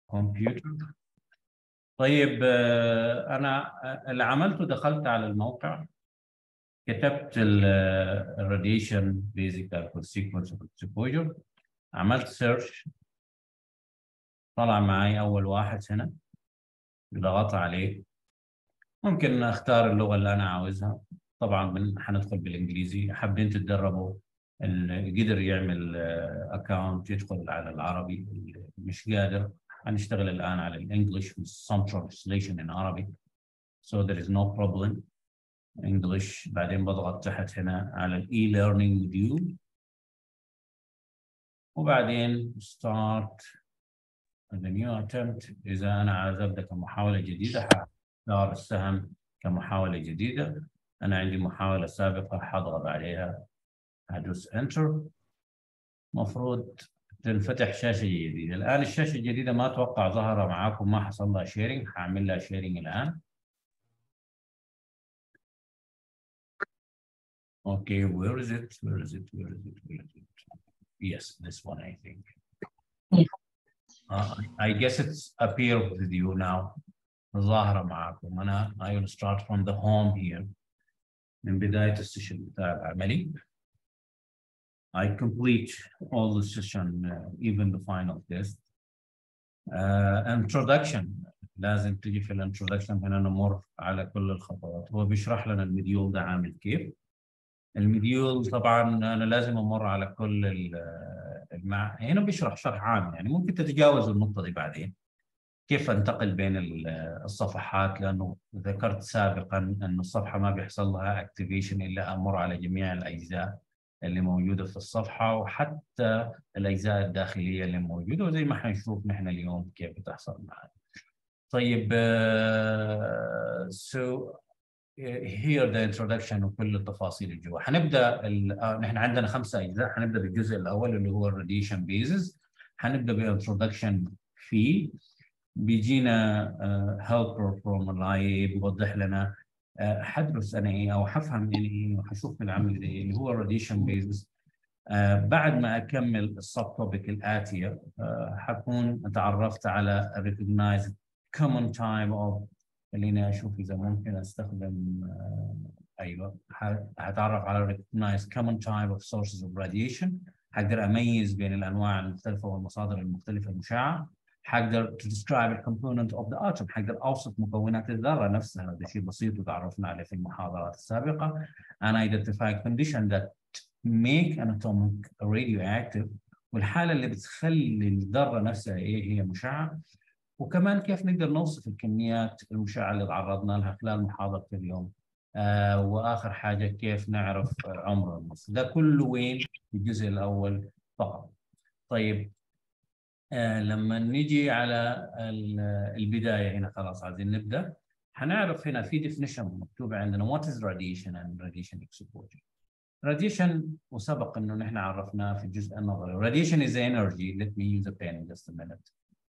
كمبيوتر طيب آه، انا اللي عملته دخلت على الموقع كتبت الراديشن بيزك سيكونس اوف اكسبوجر عملت سيرش طلع معي اول واحد هنا ضغطت عليه ممكن اختار اللغه اللي انا عاوزها طبعا حندخل بالانجليزي حابين تتدربوا اللي قدر يعمل اكونت يدخل على العربي مش قادر هنشتغل الان على الانجليش with some translation in Arabic so there is no problem English بعدين بضغط تحت هنا على الاي learning module وبعدين start the new attempt اذا انا عايز ابدا كمحاوله جديده هختار السهم كمحاوله جديده انا عندي محاوله سابقه حضغط عليها هدوس انتر مفروض تنفتح شاشه جديده الان الشاشه الجديده ما اتوقع ظهر معاكم ما حصل لها شيرنج هعمل لها شيرنج الان Okay, where is it? Where is it? Where is it? Where is it? Yes, this one, I think. Uh, I guess it's appeared with you now. ظاهرة معكم. أنا I will start from the home here. من بداية السيشن بتاع العملي. I complete all the session, uh, even the final test. Uh, introduction لازم تجي في الانترودكشن هنا نمر على كل الخطوات هو بيشرح لنا المديول ده عامل كيف المديول طبعا انا لازم امر على كل المع... هنا بيشرح شرح عام يعني ممكن تتجاوز النقطه دي بعدين كيف انتقل بين الصفحات لانه ذكرت سابقا انه الصفحه ما بيحصل لها اكتيفيشن الا امر على جميع الاجزاء اللي موجوده في الصفحه وحتى الاجزاء الداخليه اللي موجوده وزي ما حنشوف نحن اليوم كيف بتحصل معنا. طيب uh, so here the introduction وكل التفاصيل اللي جوا حنبدا نحن عندنا خمسه اجزاء حنبدا بالجزء الاول اللي هو الراديشن بيزز حنبدا بانترودكشن فيه بيجينا هيلبر فروم الاي بيوضح لنا حدرس انا ايه او حفهم يعني ايه وحشوف من العمل ايه اللي هو الراديشن بيزز بعد ما اكمل السب توبيك الاتيه حكون تعرفت على recognized common time of خليني اشوف اذا ممكن استخدم ايوه هتعرف على recognize common type of sources of radiation هقدر اميز بين الانواع المختلفه والمصادر المختلفه المشعه هقدر to describe a component of the atom هقدر اوصف مكونات الذره نفسها هذا شيء بسيط وتعرفنا عليه في المحاضرات السابقه and identify condition that make an atomic radioactive والحاله اللي بتخلي الذره نفسها ايه هي مشعه وكمان كيف نقدر نوصف الكميات المشعه اللي تعرضنا لها خلال محاضره اليوم آه واخر حاجه كيف نعرف عمر النص ده كله وين في الجزء الاول فقط طيب آه لما نيجي على البدايه هنا خلاص عايزين نبدا هنعرف هنا في definition مكتوبه عندنا what is radiation and radiation exposure radiation وسبق انه نحن عرفناه في الجزء النظري radiation is energy let me use a pen in just a minute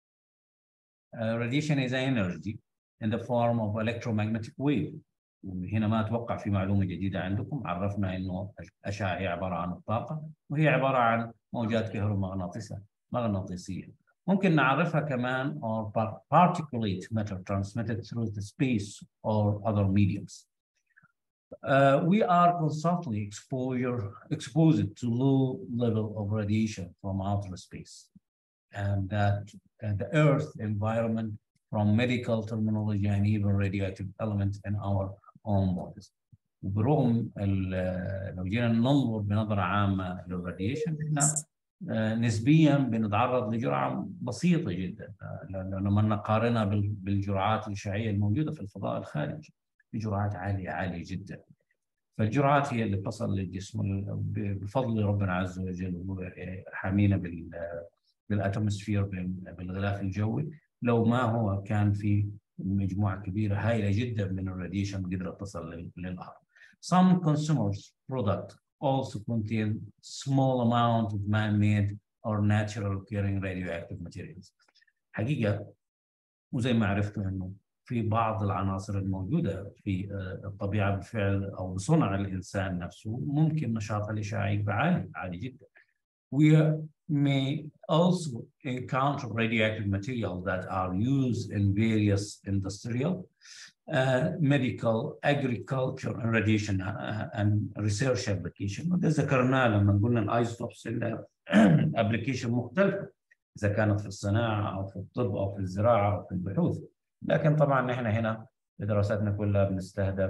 Uh, radiation is energy in the form of electromagnetic wave وهنا ما اتوقع في معلومه جديده عندكم عرفنا انه الاشعه هي عباره عن الطاقه وهي عباره عن موجات كهرومغناطيسيه مغناطيسيه ممكن نعرفها كمان or particulate matter transmitted through the space or other mediums Uh, we are constantly exposure, exposed to low level of radiation from outer space and that uh, the earth environment from medical terminology and even radioactive elements in our own bodies. برغم لو جينا ننظر بنظرة عامة للراديشن احنا نسبيا بنتعرض لجرعة بسيطة جدا لما نقارنها بالجرعات الإشعاعية الموجودة في الفضاء الخارجي بجرعات عالية عالية جدا فالجرعات هي اللي تصل للجسم بفضل ربنا عز وجل حامينا بال بالاتموسفير بالغلاف الجوي لو ما هو كان في مجموعه كبيره هائله جدا من الراديشن قدرت تصل للارض. Some consumers product also contain small amount of man-made or natural occurring radioactive materials. حقيقه وزي ما عرفتوا انه في بعض العناصر الموجوده في الطبيعه بالفعل او بصنع الانسان نفسه ممكن نشاطها الاشعاعي يبقى عالي عالي جدا. We may also encounter radioactive materials that are used in various industrial, uh, medical, agriculture, and radiation uh, and research application. وده ذكرناه لما قلنا الايزوتوبس ابلكيشن مختلفه اذا كانت في الصناعه او في الطب او في الزراعه او في البحوث. لكن طبعا احنا هنا في دراستنا كلها بنستهدف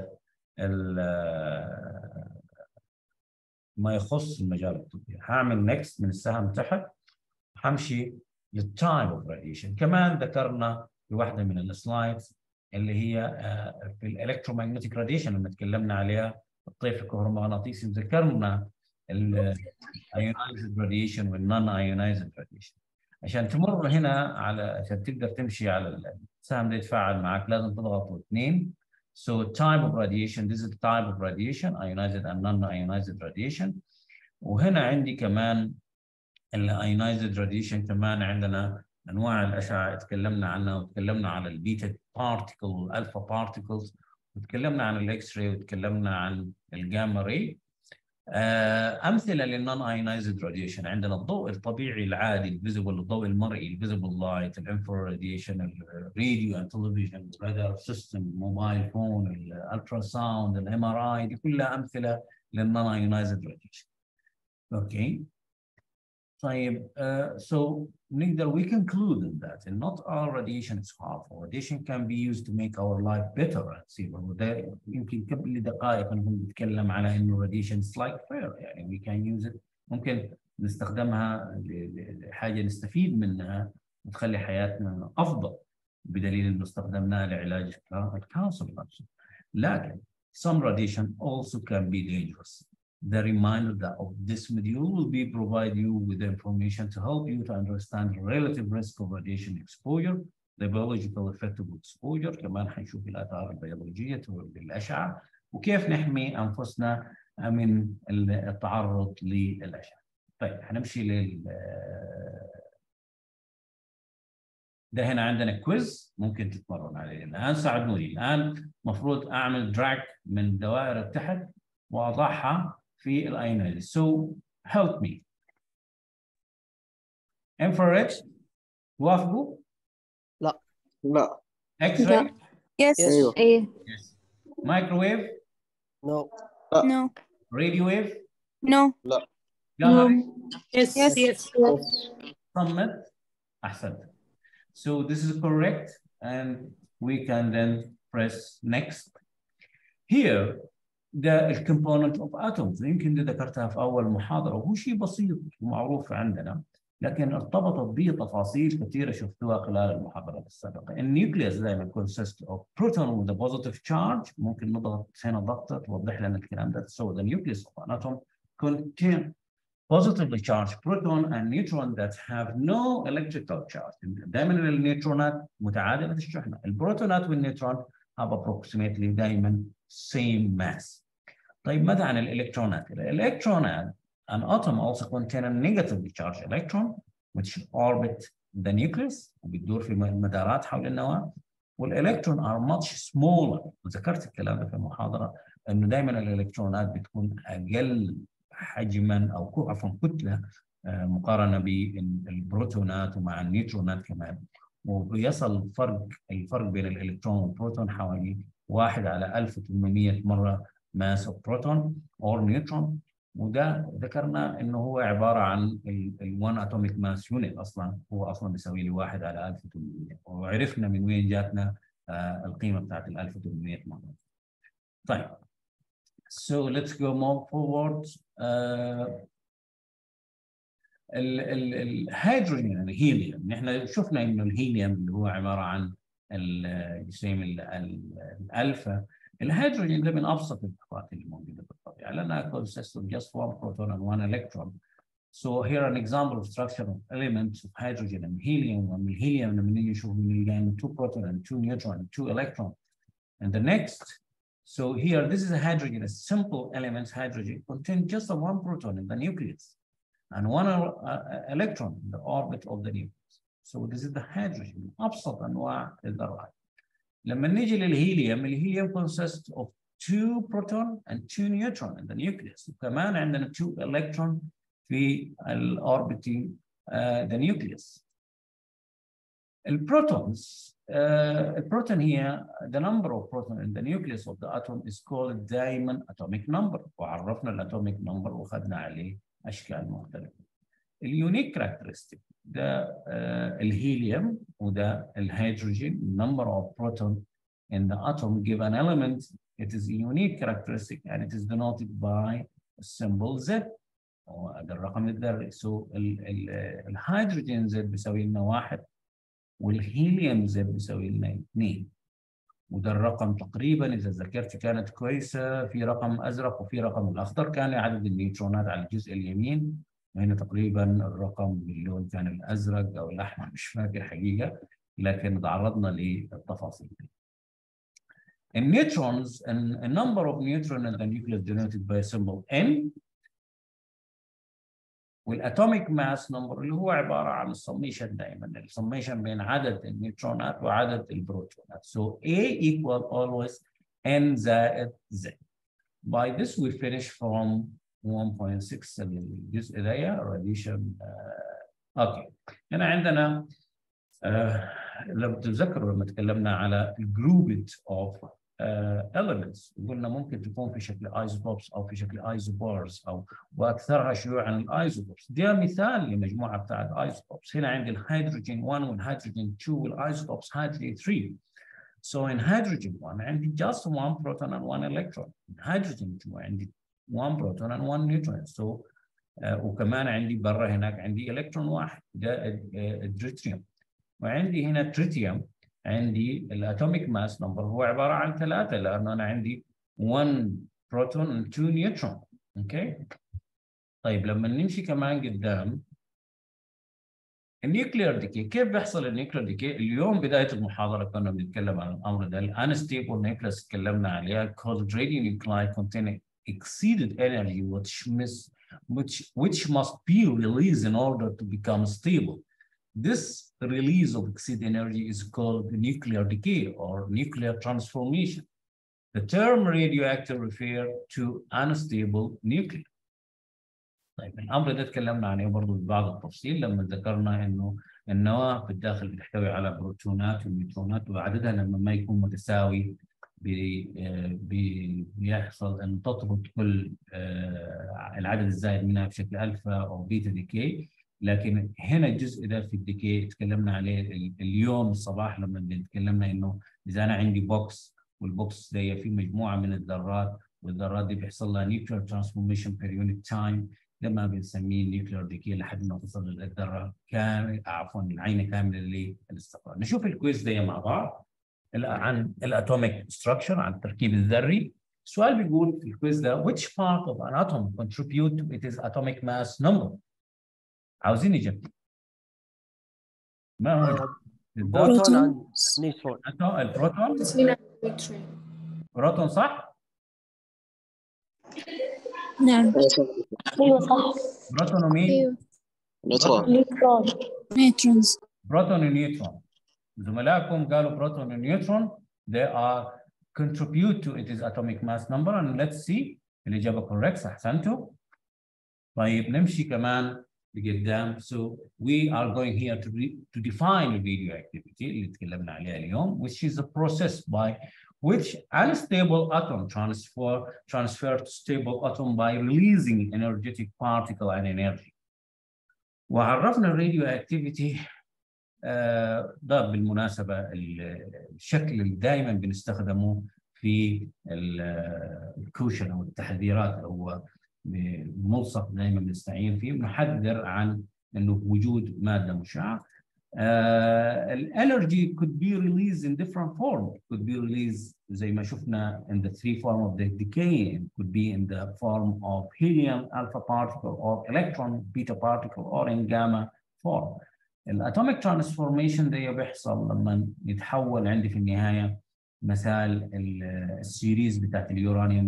ما يخص المجال الطبي هعمل نكست من السهم تحت همشي للتايب اوف راديشن كمان ذكرنا في واحده من السلايدز اللي هي في الالكترومagnetic راديشن لما تكلمنا عليها الطيف الكهرومغناطيسي ذكرنا الايونايزد راديشن والنون ايونايزد راديشن عشان تمر هنا على عشان تقدر تمشي على السهم ده يتفاعل معك لازم تضغط اثنين So type of radiation, this is the type of radiation, ionized and non-ionized radiation. وهنا عندي كمان الايونايزد راديشن كمان عندنا انواع الاشعه تكلمنا عنها وتكلمنا على البيتا بارتيكل والالفا بارتيكلز وتكلمنا عن الاكس راي وتكلمنا عن الجاما راي امثله للنون ايونايزد راديشن عندنا الضوء الطبيعي العادي الفيزبل الضوء المرئي الفيزبل لايت الانفرا راديشن الراديو اند تلفزيون الرادار سيستم الموبايل فون الالترا ساوند الام ار اي دي كلها امثله للنون ايونايزد راديشن اوكي طيب uh, so neither we conclude that and not all radiation is harmful. Radiation can be used to make our life better at sea. وده يمكن قبل دقائق نكون نتكلم على انه radiation is like fire يعني we can use it ممكن نستخدمها لحاجه نستفيد منها وتخلي حياتنا افضل بدليل انه استخدمناها لعلاج الكانسر نفسه. لكن some radiation also can be dangerous. the reminder that of this module will be provide you with information to help you to understand the relative risk of radiation exposure, the biological effect of exposure كمان حنشوف الآثار البيولوجية للأشعة وكيف نحمي أنفسنا من التعرض للأشعة. طيب حنمشي لل ده هنا عندنا كويز ممكن تتمرن عليه الآن ساعدوني الآن المفروض أعمل دراج من دوائر تحت وأضعها في الايونايز so help me infrared توافقوا؟ لا لا اكس راي Yes. أيوه. إيه. مايكروويف نو No. راديو ويف No. جاما Yes. Yes. Yes. صمت احسنت so this is correct and we can then press next here ده الكومبوننت اوف اتومز يمكن دي ذكرتها في اول محاضره وهو شيء بسيط ومعروف عندنا لكن ارتبطت به تفاصيل كثيره شفتوها خلال المحاضرات السابقه النيوكليوس دائما consist of proton with a positive charge ممكن نضغط هنا ضغطه توضح لنا الكلام ده so the nucleus of an atom contain positively charged proton and neutron that have no electrical charge دائما النيوترونات متعادله الشحنه البروتونات والنيوترون have approximately دائما same mass طيب ماذا عن الالكترونات؟ الالكترونات an atom also contain a negatively charged electron which orbit the nucleus وبتدور في مدارات حول النواة والالكترون are much smaller وذكرت الكلام ده في المحاضرة انه دائما الالكترونات بتكون اقل حجما او عفوا كتلة مقارنة بالبروتونات ومع النيوترونات كمان وبيصل الفرق الفرق بين الالكترون والبروتون حوالي واحد على 1800 مرة mass of proton or neutron وده ذكرنا انه هو عباره عن ال 1 atomic mass unit اصلا هو اصلا بيساوي لي 1 على 1800 وعرفنا من وين جاتنا آه القيمه بتاعت ال 1800 مره. طيب so let's go more forward uh, الهيدروجين الهيليوم نحن شفنا انه الهيليوم اللي هو عباره عن الجسيم الالفا الهيدروجين ده من ابسط الطاقات اللي موجوده في الطبيعه لانها consists of just one proton and one electron. So here an example of structure of elements of hydrogen and helium. ومن الهيليوم لما نيجي نشوف بنلقى two proton and two neutron and two electron. And the next, so here this is a hydrogen, a simple elements hydrogen contain just a one proton in the nucleus and one uh, electron in the orbit of the nucleus. So this is the hydrogen, أبسط أنواع الذرات. لما نيجي للهيليوم الهيليوم consists of two proton and two neutron in the nucleus وكمان عندنا two electron في الاوربيتنج uh, the nucleus. البروتونز uh, البروتون هي the number of proton in the nucleus of the atom is called دائما atomic number وعرفنا الاتوميك نمبر واخذنا عليه اشكال مختلفه. اليونيك characteristic ده uh, الهيليوم وده الهيدروجين number of proton in the atom give an element it is a unique characteristic and it is denoted by a symbol Z وهذا الرقم الذري so ال ال الهيدروجين Z بيساوي لنا واحد والهيليوم Z بيساوي لنا اثنين وده الرقم تقريبا اذا ذاكرتي كانت كويسه في رقم ازرق وفي رقم الاخضر كان عدد النيوترونات على الجزء اليمين وهنا تقريبا الرقم باللون كان الازرق او الاحمر مش فاكر حقيقه لكن تعرضنا للتفاصيل دي. النيوترونز a number of neutron in the nucleus denoted by a symbol N والاتوميك ماس نمبر اللي هو عباره عن السميشن دائما السميشن بين عدد النيوترونات وعدد البروتونات so A equal always N زائد Z by this we finish from 1.6 الجزء ده radiation uh, اوكي هنا عندنا uh, لو تتذكروا لما تكلمنا على grouped of uh, elements قلنا ممكن تكون في شكل ايزوتوبس او في شكل ايزوبارز او واكثرها شيوعا الايزوتوبس ده مثال لمجموعه بتاعت ايزوتوبس هنا عندي الهيدروجين 1 والهيدروجين 2 والايزوتوبس هيدروجين 3 So in hydrogen 1 عندي just one proton and one electron. In hydrogen 2 عندي one proton and one neutron. So uh, وكمان عندي برا هناك عندي الكترون واحد ده الدريتريوم وعندي هنا تريتيوم عندي الاتوميك ماس نمبر هو عباره عن ثلاثه لانه انا عندي 1 بروتون و 2 نيوترون اوكي طيب لما نمشي كمان قدام النيوكلير ديكي كيف بيحصل النيوكلير ديكي اليوم بدايه المحاضره كنا بنتكلم عن الامر ده الانستيبل نيوكليس تكلمنا عليها called radionuclide containing exceeded energy which miss which which must be released in order to become stable this release of exceeded energy is called nuclear decay or nuclear transformation. The term radioactive refer to unstable nuclei. طيب الامر ده اتكلمنا عليه برضه ببعض التفصيل لما ذكرنا انه النواه في الداخل بتحتوي على بروتونات ونيوترونات وعددها لما ما يكون متساوي بي بي بيحصل ان تطرد كل العدد الزائد منها بشكل الفا او بيتا ديكي لكن هنا الجزء ده في الديكي تكلمنا عليه اليوم الصباح لما تكلمنا انه اذا انا عندي بوكس والبوكس ده في مجموعه من الذرات والذرات دي بيحصل لها نيوكلير ترانسفورميشن بير يونت تايم ده ما بنسميه نيوكلير ديكي لحد ما توصل للذره كامل عفوا العينه كامله للاستقرار نشوف الكويز ده مع بعض عن الاتوميك ستراكشر عن التركيب الذري السؤال بيقول في الكويز ده which part of an atom contribute to its atomic mass number عاوزين اجابتي ما هو بروتون اند نيوترون البروتون بروتون صح؟ نعم ايوه صح بروتون ومين؟ ايوه نيوترون نيوترونز بروتون ونيوترون زملائكم قالوا بروتون ونيوترون they are contribute to its atomic mass number and let's see الإجابة correct أحسنتوا طيب نمشي كمان لقدام so we are going here to, re, to define radioactivity اللي تكلمنا عليها اليوم which is a process by which unstable atom transfer transfer to stable atom by releasing energetic particle and energy وعرفنا الراديو اكتيفيتي آه ده بالمناسبه الشكل اللي دائما بنستخدمه في الكوشن او التحذيرات او ملصق دائما بنستعين فيه محذر عن انه وجود ماده مشعه الالرجي could be released in different form it could be released زي ما شفنا in the three form of the decay it could be in the form of helium alpha particle or electron beta particle or in gamma form الاتوميك ترانسفورميشن ده بيحصل لما يتحول عندي في النهايه مثال السيريز بتاعت اليورانيوم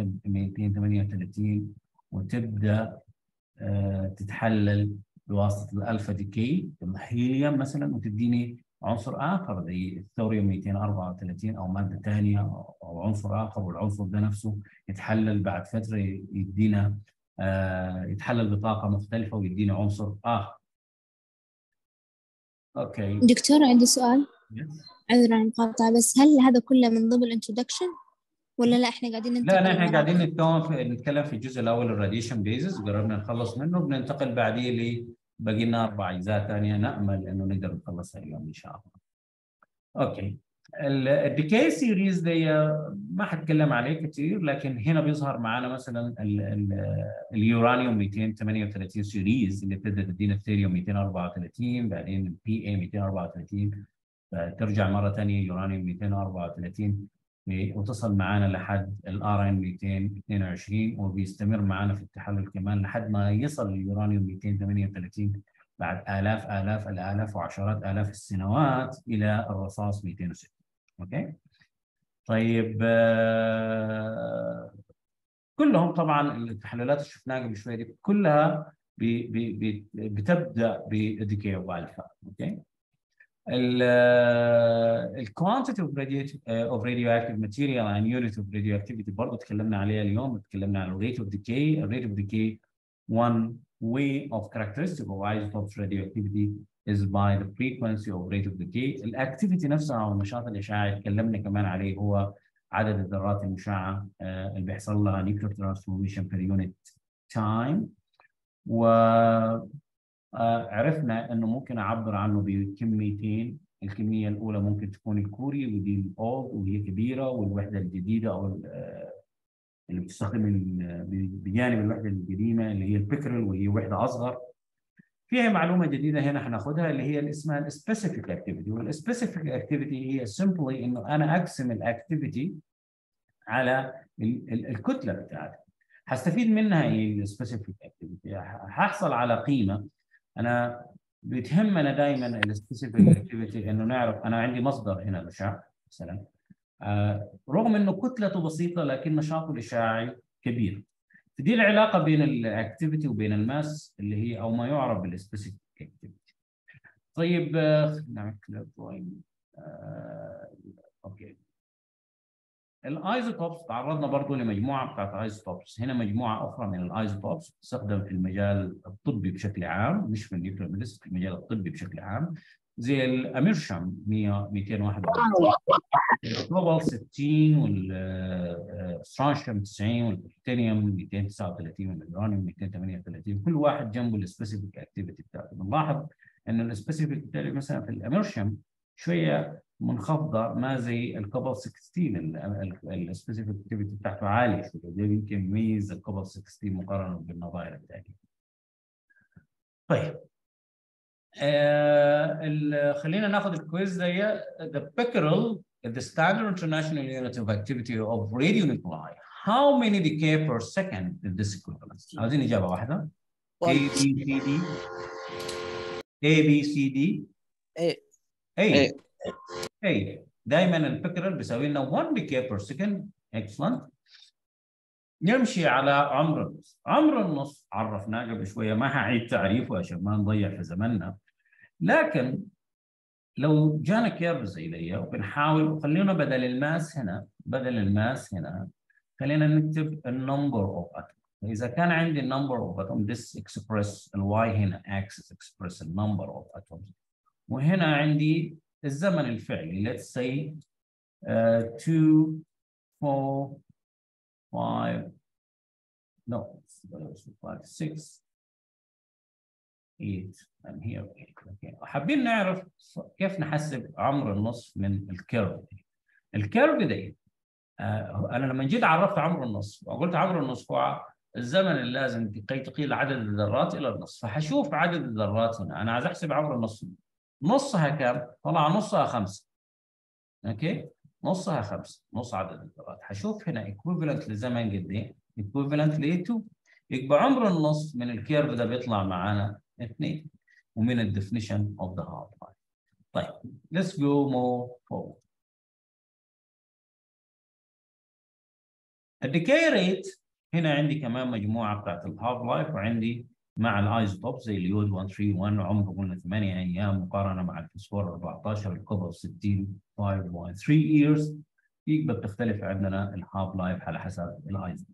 238 وتبدا تتحلل بواسطه الالفا ديكي الهيليوم مثلا وتديني عنصر اخر زي الثوريوم 234 او ماده ثانيه او عنصر اخر والعنصر ده نفسه يتحلل بعد فتره يدينا يتحلل بطاقه مختلفه ويدينا عنصر اخر اوكي دكتور عندي سؤال Yes. عذرا عن المقاطعة بس هل هذا كله من ضمن الانترودكشن ولا لا احنا قاعدين لا ننتقل لا احنا لمراحل؟ قاعدين نتكلم في نتكلم في الجزء الاول الراديشن بيزز قربنا نخلص منه بننتقل بعديه ل باقي لنا اربع اجزاء ثانيه نامل انه نقدر نخلصها اليوم ان شاء الله. اوكي الديكي سيريز دي ما حتكلم عليه كثير لكن هنا بيظهر معنا مثلا ال- ال- اليورانيوم 238 سيريز اللي بتبدا تدينا الثيريوم 234 بعدين البي اي 234 ترجع مره ثانيه يورانيوم 234 وتصل معنا لحد الار ان 222 وبيستمر معنا في التحلل كمان لحد ما يصل اليورانيوم 238 بعد الاف الاف الالاف وعشرات الاف السنوات الى الرصاص 206 اوكي طيب آه، كلهم طبعا التحليلات اللي شفناها قبل شويه دي كلها بي بي بي بتبدا بديكي اوف الفا اوكي الكوانتيتي اوف اوف راديو اكتيف ماتيريال and unit of radioactivity برضه تكلمنا عليها اليوم تكلمنا على الريت اوف ديكي الريت اوف ديكي one way of characteristic of isotopes radioactivity is by the frequency of rate of decay الاكتيفيتي نفسها او النشاط الاشعاعي تكلمنا كمان عليه هو عدد الذرات المشعه آه، اللي بيحصل لها nuclear transformation per unit time و آه، عرفنا انه ممكن اعبر عنه بكميتين الكميه الاولى ممكن تكون الكوري ودي الاولد وهي كبيره والوحده الجديده او ال- آه، اللي بتستخدم ال- بجانب الوحده القديمه اللي هي البيكرل وهي وحده اصغر فيها معلومه جديده هنا حناخدها اللي هي اللي اسمها السبيسيفيك اكتيفيتي والسبيسيفيك اكتيفيتي هي سمبلي انه انا اقسم الاكتيفيتي على ال- ال- الكتله بتاعتها هستفيد منها ايه السبيسيفيك اكتيفيتي هحصل على قيمه انا بتهمنا دائما السبيسيفيك اكتيفيتي انه نعرف انا عندي مصدر هنا الاشعه مثلا آه، رغم انه كتلته بسيطه لكن نشاطه الاشعاعي كبير دي العلاقه بين الاكتيفيتي وبين الماس اللي هي او ما يعرف بالسبيسيفيك اكتيفيتي طيب آه، خلينا نعمل كده drawing. آه، اوكي الايزوتوبس تعرضنا برضو لمجموعه بتاعت ايزوتوبس هنا مجموعه اخرى من الايزوتوبس تستخدم في المجال الطبي بشكل عام مش في النيوكلير ميديسن في المجال الطبي بشكل عام زي الاميرشم 100 241 الكوبال 60 والسترانشيوم 90 والبلوتينيوم 239 واليورانيوم 238 كل واحد جنبه السبيسيفيك اكتيفيتي بتاعته بنلاحظ ان السبيسيفيك بتاعي مثلا في الاميرشم شويه منخفضه ما زي الكوبال 16 السبيسيفيك اكتيفيتي بتاعته عاليه شويه ده يمكن يميز الكوبال 16 مقارنه بالنظائر الثانيه. طيب آه ال- خلينا ناخذ الكويز ده the becquerel the standard international unit of activity of radionuclei how many decay per second is this equivalent عايزين اجابه واحده A B C D A B C D A A A. A دائما البكرل بيساوي لنا 1 decay per second excellent نمشي على عمر النص عمر النص عرفناه قبل شويه ما هعيد تعريفه عشان ما نضيع في زمننا لكن لو جانا كيرف زي دي وبنحاول خلينا بدل الماس هنا بدل الماس هنا خلينا نكتب النمبر اوف اتوم اذا كان عندي النمبر اوف اتوم this express الواي هنا axis express النمبر اوف atoms وهنا عندي الزمن الفعلي let's say uh, 2 4 5 no 5 6 8 and here 8 okay. حابين نعرف كيف نحسب عمر النص من الكيرف دي الكيرف دي آه انا لما جيت عرفت عمر النص وقلت عمر النص هو الزمن اللازم لكي تقيل عدد الذرات الى النص فحشوف عدد الذرات هنا انا عايز احسب عمر النص نصها كم؟ طلع نصها خمسه اوكي نصها خمسه نص عدد الذرات حشوف هنا ايكويفالنت لزمن قد ايه؟ ايكويفالنت ل 2 يبقى عمر النص من الكيرف ده بيطلع معانا اثنين ومن الديفينيشن اوف ذا هاف لايف طيب let's go more forward الديكاي ريت هنا عندي كمان مجموعه بتاعت الهاف لايف وعندي مع الايزوتوب زي اليود 131 عمره قلنا 8 ايام مقارنه مع الفوسفور 14 الكوبر 60 5.3 years يبقى بتختلف عندنا الهاف لايف على حسب الايزوتوب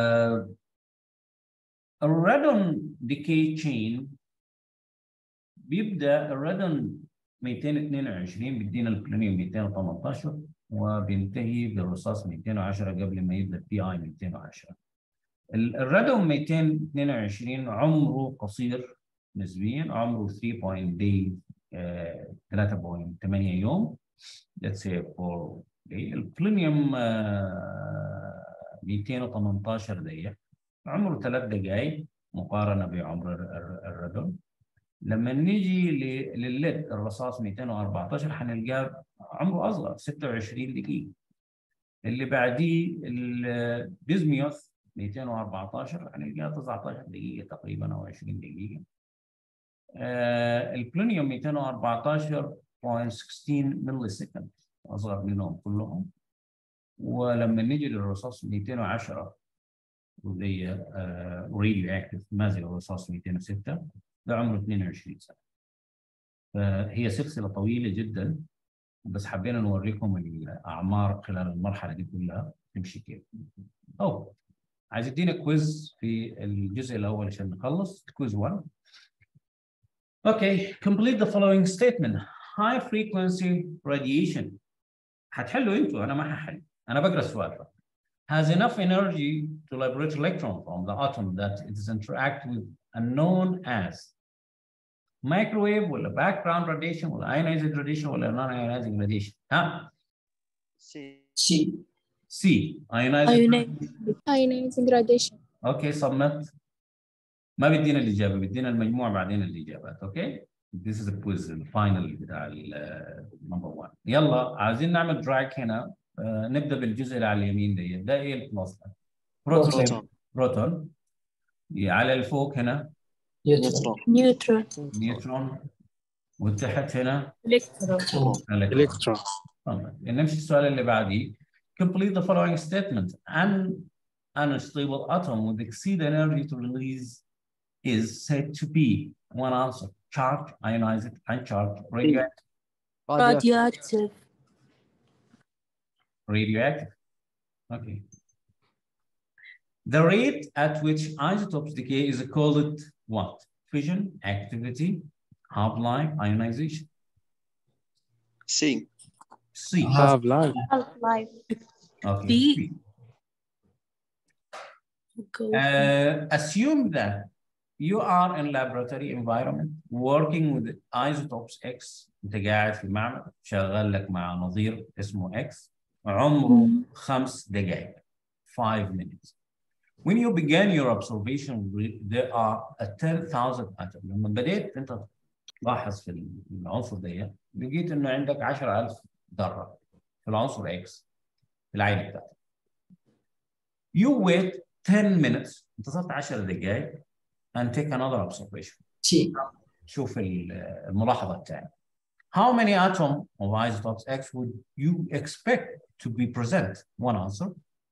الرادون ديكي تشين بيبدا الردن 222 بيدينا البلونيوم 218 وبينتهي بالرصاص 210 قبل ما يبدا البي اي 210 ال- الردم 222 عمره قصير نسبيا عمره 3 day آه، 3.8 يوم let's say for day البلونيوم آه، 218 دقيقة عمره ثلاث دقائق مقارنة بعمر ال- ال- الردم لما نيجي ل- للليد الرصاص 214 حنلقاه عمره اصغر 26 دقيقه اللي بعديه البيزميوث 214 حنلقاه 19 دقيقه تقريبا او 20 دقيقه آه البلونيوم 214.16 ملي سكند اصغر منهم كلهم ولما نيجي للرصاص 210 وزي راديو اكتف ما زي الرصاص 206 ده عمره 22 سنه فهي سلسله طويله جدا بس حبينا نوريكم الاعمار خلال المرحله دي كلها تمشي كيف او عايز ادينا كويز في الجزء الاول عشان نخلص كويز 1 اوكي complete the following statement high frequency radiation هتحلوا انتوا انا ما هحل انا بقرا السؤال فقط. has enough energy to liberate electron from the atom that it is interact with a known as microwave ولا background radiation ولا ionizing radiation ولا non-ionizing radiation ها سي سي C ionizing Ionizing. ionizing radiation اوكي صمت ما بيدينا الاجابه بيدينا المجموع بعدين الاجابات اوكي This is the quiz الفاينل بتاع النمبر 1 يلا عايزين نعمل دراج هنا آه، نبدا بالجزء اللي على اليمين ده ده ايه البلس بروتون بروتون بروتون على الفوق هنا نيوترون neutron نيوترون وتحت هنا electron الكترون الكترون تمام نمشي السؤال اللي بعديه complete the following statement an unstable atom with exceed energy to release is said to be one answer charged ionized uncharged radioactive radioactive radioactive okay the rate at which isotopes decay is called what fission activity half-life ionization سي C هاف لايف half-life okay B. C. Go. Uh, assume that you are in laboratory environment working with isotopes X انت قاعد في المعمل شغال لك مع نظير اسمه X عمره مم. خمس دقائق five minutes when you began your observation there are a 10,000 atoms لما بديت انت تلاحظ في العنصر ده لقيت انه عندك 10,000 ذره في العنصر X في العين بتاعتك you wait 10 minutes انتظرت 10 دقائق and take another observation سي شوف ال- الملاحظه الثانيه how many atom of isotopes X would you expect to be present one answer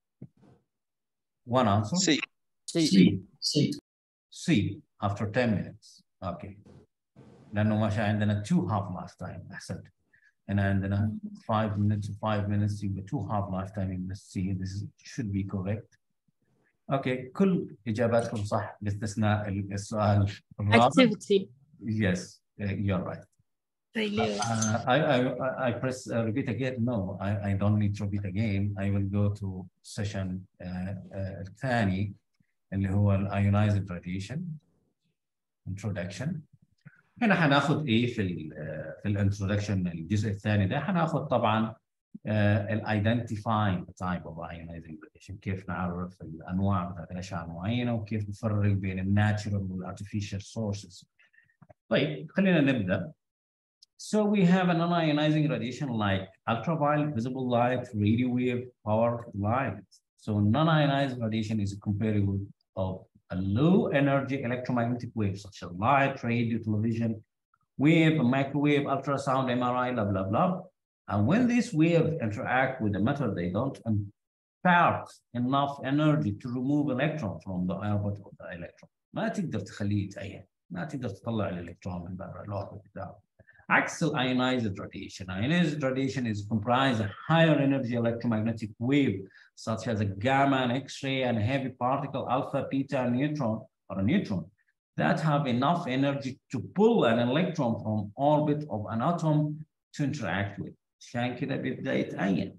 one answer سي C سي C after 10 minutes okay لانه ماشي عندنا two half lifetime احسنت هنا عندنا 5 minutes 5 minutes يبقى two half lifetime in the C this is, should be correct اوكي كل اجاباتكم صح باستثناء السؤال الرابع activity yes uh, you're right failure Uh, I, I, I press uh, repeat again. No, I, I don't need to repeat again. I will go to session uh, uh, الثاني اللي هو ال ionized radiation introduction. هنا حناخد ايه في ال uh, في الانترودكشن الجزء الثاني ده حناخد طبعا ال identify the type of ionizing radiation كيف نعرف الانواع بتاعت الاشعه المعينه وكيف نفرق بين الناتشرال والارتفيشال sources. طيب خلينا نبدا. So we have a non-ionizing radiation like ultraviolet, visible light, radio wave, power light. So non-ionized radiation is a comparable of a low energy electromagnetic wave such as light, radio, television, wave, microwave, ultrasound, MRI, blah, blah, blah. And when these waves interact with the matter, they don't impart enough energy to remove electron from the orbit of the electron. ما تقدر تخليه يتأين، ما تقدر تطلع الالكترون من برا الاوربت بتاعه. عكس ionized radiation. Ionized radiation is comprised of higher energy electromagnetic wave, such as a gamma and X-ray and heavy particle alpha, beta, and neutron or a neutron that have enough energy to pull an electron from orbit of an atom to interact with. عشان كده بيبدأ يتعين.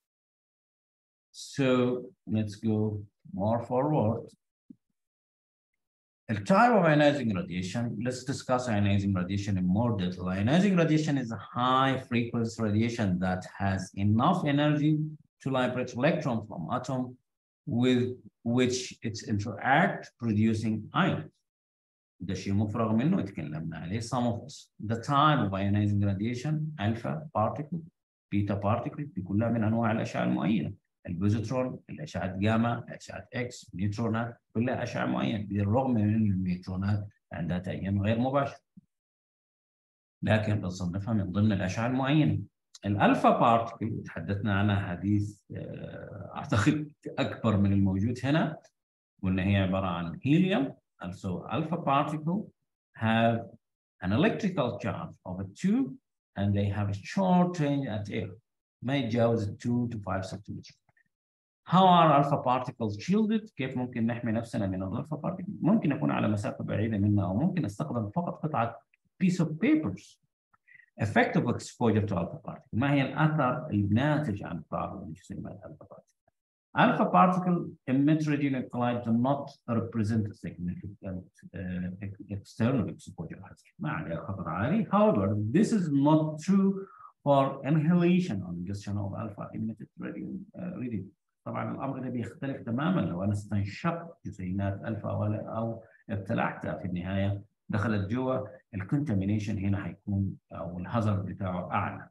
So let's go more forward. The type of ionizing radiation, let's discuss ionizing radiation in more detail. Ionizing radiation is a high frequency radiation that has enough energy to liberate electrons from atom with which it interact producing ions. ده شيء مفرغ منه اتكلمنا عليه some of us. The type of ionizing radiation alpha particle beta particle دي كلها من انواع الاشعه المعينه البوزيترون الاشعه جاما الاشعه اكس نيوترونات كلها اشعه معينه بالرغم من ان النيوترونات عندها تأيين غير مباشر لكن بنصنفها من ضمن الاشعه المعينه الالفا بارتكل تحدثنا عنها حديث اعتقد اكبر من الموجود هنا قلنا هي عباره عن هيليوم so alpha particle have an electrical charge of a 2 and they have a short range at air ما يتجاوز 2 to 5 centimeters How are alpha particles shielded؟ كيف ممكن نحمي نفسنا من الالفا بارتكل؟ ممكن يكون على مسافه بعيده منا او ممكن استخدم فقط قطعه piece of papers. Effective exposure to alpha particle. ما هي الاثر الناتج عن التعرض لجسيمات الفا particle؟ Alpha particle emit radionuclide do not represent a significant uh, external exposure hazard. ما عليها خطر عالي. However, this is not true for inhalation or ingestion of alpha emitted radio, uh, radio. طبعا الامر ده بيختلف تماما لو انا استنشقت جسيمات الفا او ابتلعتها في النهايه دخلت جوا الكونتامينيشن هنا هيكون او الهزر بتاعه اعلى.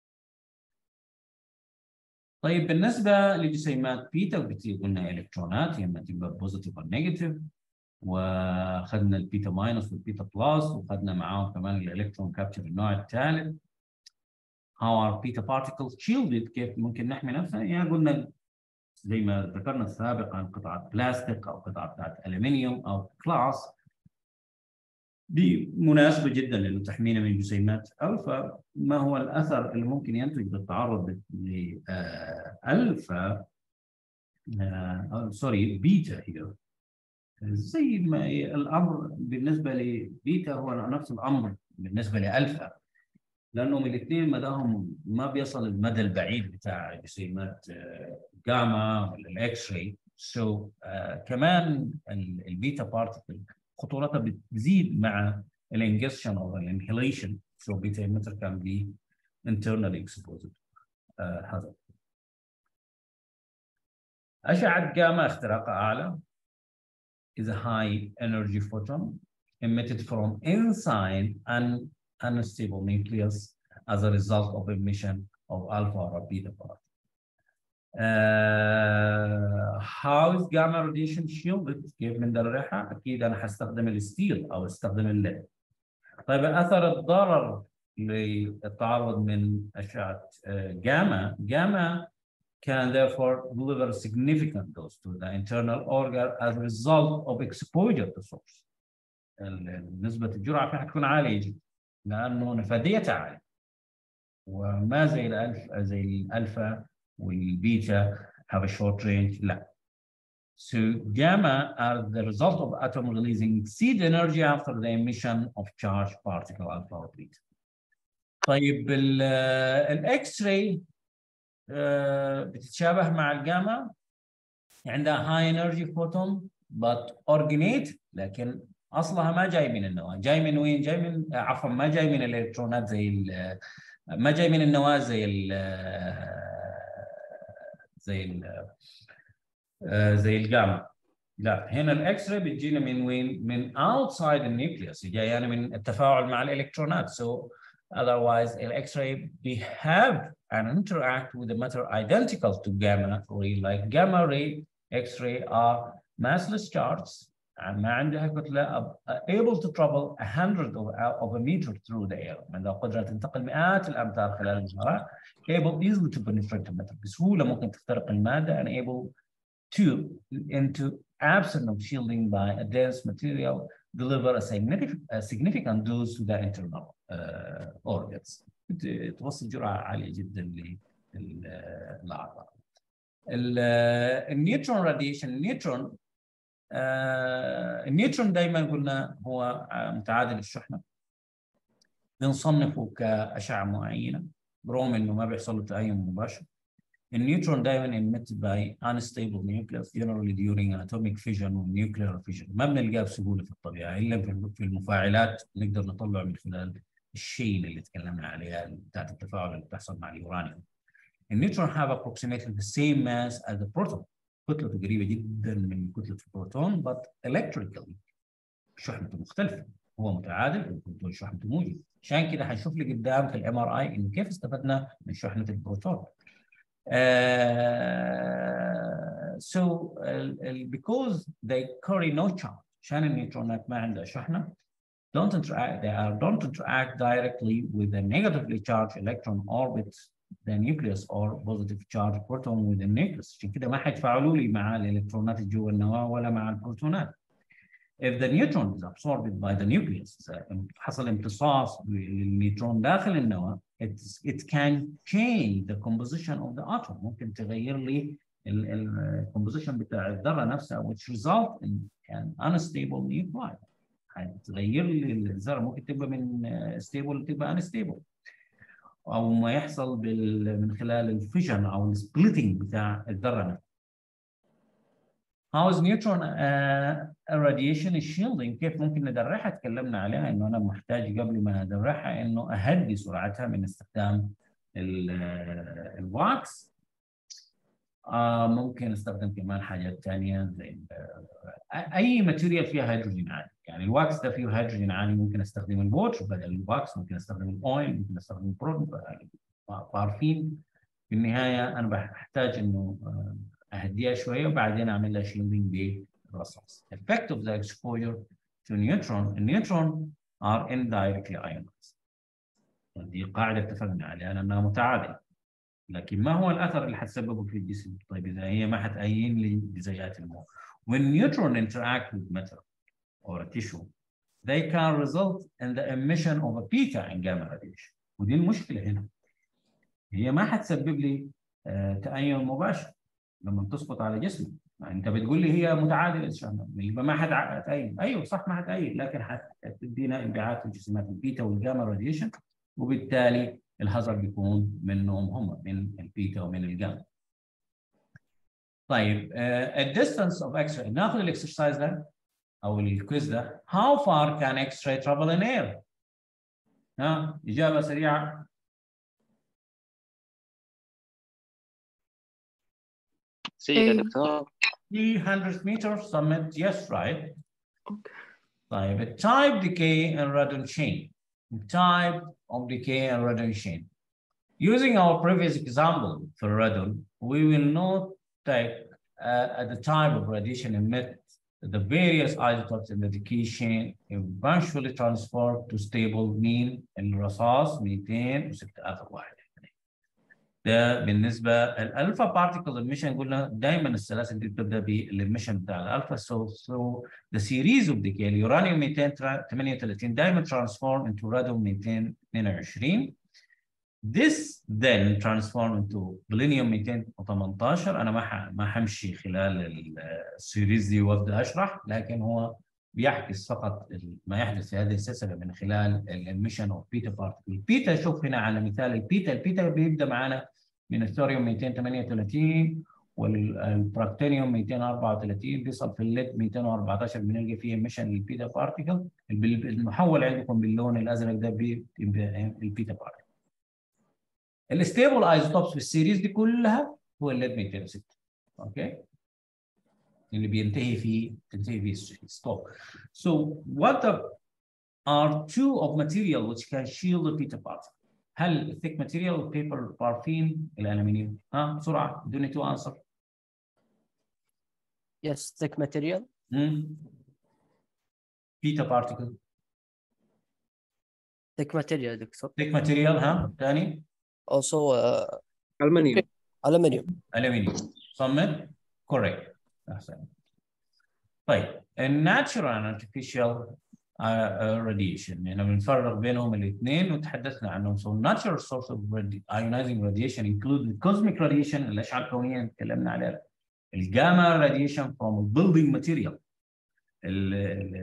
طيب بالنسبه لجسيمات بيتا وبيتا قلنا الكترونات يا اما تبقى بوزيتيف او نيجاتيف واخذنا البيتا ماينس والبيتا بلس وخدنا معاهم كمان الالكترون كابتشر النوع الثالث. How are beta particles shielded؟ كيف ممكن نحمي نفسنا؟ يعني قلنا زي ما ذكرنا سابقا قطعه بلاستيك او قطعه بتاعت الومنيوم او كلاس دي مناسبه جدا لانه تحمينا من جسيمات الفا ما هو الاثر اللي ممكن ينتج بالتعرض لالفا سوري بيتا هي زي ما الامر بالنسبه لبيتا هو نفس الامر بالنسبه لالفا لانهم الاثنين مداهم ما بيصل المدى البعيد بتاع جسيمات جاما ولا الاكس راي سو كمان البيتا بارتكل خطورتها بتزيد مع الانجكشن او الانهيليشن سو بيتا ايمتر كان بي internally exposed هذا أشعة جاما اختراقها أعلى is a high energy photon emitted from inside an unstable nucleus as a result of emission of alpha or beta particle. Uh, how is gamma radiation shielded؟ كيف من درجها؟ أكيد أنا هستخدم الستيل أو استخدم الليد. طيب أثر الضرر للتعرض من أشعة جاما، جاما can therefore deliver significant dose to the internal organ as a result of exposure to source. نسبة الجرعة فيها حتكون عالية جدا. لانه نفاذيته عاليه وما زي الالف زي الالفا والبيتا have a short range لا So gamma are the result of atom releasing seed energy after the emission of charged particle alpha or beta. طيب الاكس راي بتتشابه مع الجاما عندها high energy photon but originated لكن اصلها ما جاي من النواه جاي من وين جاي من عفوا ما جاي من الالكترونات زي ما جاي من النواه زي ال زي ال زي الجاما لا هنا الاكس راي بتجينا من وين من outside النيوكليوس جايه يعني من التفاعل مع الالكترونات so otherwise الاكس راي behave and interact with the matter identical to gamma ray like gamma ray x-ray are massless charges ما عندها كتلة able to travel a hundred of, of a meter through the air عندها قدرة تنتقل مئات الأمتار خلال الهواء able easily to penetrate the matter بسهولة ممكن تخترق المادة and able to into absence of shielding by a dense material deliver a significant, a significant dose to the internal uh, organs توصل جرعة عالية جدا للأعضاء النيوترون راديشن النيوترون آه النيوترون دائما قلنا هو آه، متعادل الشحنه بنصنفه كاشعه معينه برغم انه ما بيحصل له تأين مباشر النيوترون دائما emitted by unstable nucleus generally during atomic fission و nuclear fission ما بنلقاه بسهوله في الطبيعه الا في في المفاعلات نقدر نطلعه من خلال الشيل اللي تكلمنا عليها بتاعت التفاعل اللي بتحصل مع اليورانيوم. النيوترون have approximately the same mass as the proton كتلته قريبه جدا من كتله البروتون but electrically شحنته مختلفه هو متعادل والبروتون شحنته موجب عشان كده حنشوف لي قدام في الام ار اي انه كيف استفدنا من شحنه البروتون. Uh, so uh, because they carry no charge عشان النيوترونات ما عندها شحنه don't interact they are don't interact directly with the negatively charged electron orbit the nucleus or positive charged proton with the nucleus عشان كده ما حيتفاعلوا لي مع الالكترونات اللي جوا النواه ولا مع البروتونات if the neutron is absorbed by the nucleus إذا حصل امتصاص للنيوترون داخل النواه it, it can change the composition of the atom ممكن تغير لي الكومبوزيشن بتاع الذره نفسها which result in an unstable nuclei هتغير لي الذره ممكن تبقى من stable تبقى unstable او ما يحصل بال من خلال الفيجن او السبليتنج بتاع الذره نفسها How is neutron uh, radiation shielding كيف ممكن ندرعها تكلمنا عليها انه انا محتاج قبل ما ادرعها انه اهدي سرعتها من استخدام الواكس آه ممكن استخدم كمان حاجات ثانيه زي اي ماتيريال فيها هيدروجين عالي يعني الواكس ده فيه هيدروجين عالي ممكن استخدم الووتر بدل الواكس ممكن استخدم الاويل ممكن استخدم بارفين في النهايه انا بحتاج انه اهديها شويه وبعدين اعمل لها شيلدنج بالرصاص. Effect of the exposure to neutron النيوترون are indirectly ionized. دي قاعده اتفقنا عليها لانها متعادله. لكن ما هو الاثر اللي حتسببه في الجسم؟ طيب اذا هي ما حتأين لي جزيئات الموت. When neutron interact with metal or a tissue, they can result in the emission of a beta and gamma radiation. ودي المشكله هنا. هي ما حتسبب لي آه تأين مباشر. لما تسقط على جسمك انت بتقول لي هي متعادله يبقى ما حتأين ايوه صح ما حتأين لكن حتدينا انبعاث الجسيمات البيتا والجاما راديشن وبالتالي الهزر بيكون منهم هم من البيتا ومن الجاما طيب الديستانس اوف اكس راي ناخذ الاكسرسايز ده او الكويز ده how far can X-ray travel in air؟ ها اجابه سريعه سي يا دكتور 300 meter summit yes right طيب type decay and radon chain type of decay and radon chain using our previous example for radon we will not take uh, at the time of radiation emit the various isotopes in the decay chain eventually transfer to stable mean الرصاص 206 اخر واحد ده بالنسبه الالفا بارتيكل ايميشن قلنا دايما السلاسل دي بتبدا بالايميشن بتاع الالفا سو سو ذا سيريز اوف ديكي اليورانيوم 238 دايما ترانسفورم انتو راديوم 222 This then transform into بلينيوم 218 انا ما ح... ما حمشي خلال السيريز دي وابدا اشرح لكن هو بيعكس فقط ما يحدث في هذه السلسله من خلال الاميشن اوف بيتا بارتيكل بيتا شوف هنا على مثال البيتا البيتا بيبدا معانا من الثوريوم 238 والبراكتينيوم 234 بيصل في الليد 214 بنلقى فيه اميشن للبيتا بارتيكل المحول عندكم باللون الازرق ده البيتا بارتيكل الستيبل ايزوتوبس في السيريز دي كلها هو الليد 206 اوكي اللي بينتهي فيه تنتهي فيه ستوب. So what the are two of material which can shield the beta particle. هل thick material paper paraffin الالومنيوم؟ ها بسرعه ادوني تو انسر. Yes, thick material. beta particle. Thick material دكتور. thick material ها ثاني. Also uh, المنيوم aluminium. الومنيوم. صمت؟ correct. احسن. طيب الناتشرال artificial radiation يعني بنفرق بينهم الاثنين وتحدثنا عنهم so natural source of ionizing radiation include the cosmic radiation الاشعه الكونيه اللي تكلمنا عليها الجاما radiation from building material ال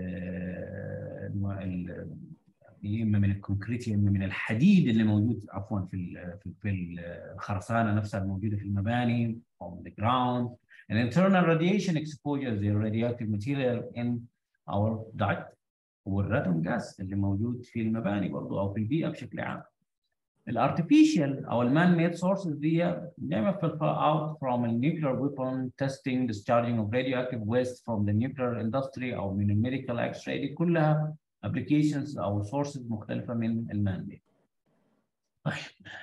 ال- ال- يا اما من الكونكريت يا اما من الحديد اللي موجود عفوا في ال- في في الخرسانه نفسها الموجوده في المباني او the ground and internal radiation exposure the radioactive material in our diet والرادون جاز اللي موجود في المباني برضه او في البيئه بشكل عام. الارتفيشال او المان ميد سورسز دي دايما في out from a nuclear weapon testing discharging of radioactive waste from the nuclear industry او من الميديكال اكس راي دي كلها applications او sources مختلفه من المان ميد. طيب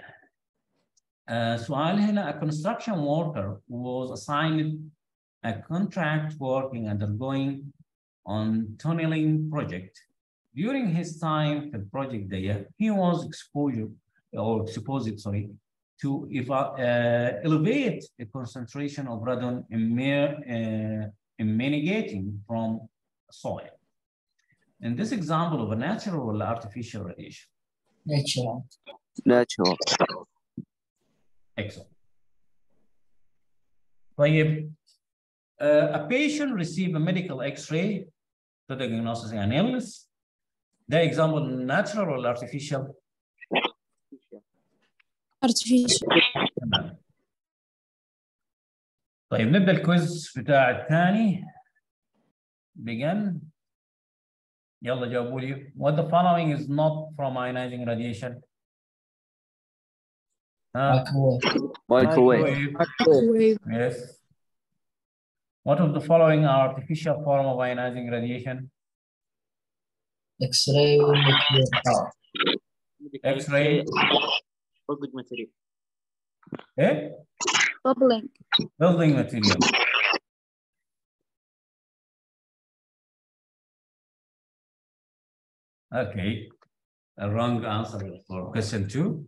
آه سؤال هنا a construction worker was assigned a contract working undergoing on tunneling project. During his time في البروجكت ده he was exposed or exposed sorry to eva- uh, elevate the concentration of radon emer- uh, emanating from soil. In this example of a natural or artificial radiation. natural natural Excellent. طيب uh, a patient receive a medical x-ray to diagnose an illness ده example natural or artificial artificial تمام طيب نبدا الكويز بتاع الثاني begin يلا جاوبوا لي what the following is not from ionizing radiation ها microwave microwave Yes. What of the following are artificial form of ionizing radiation? X-ray nuclear power X-ray. فقد ماتيريال Eh? bubbling Building material. Okay. A wrong answer for question two.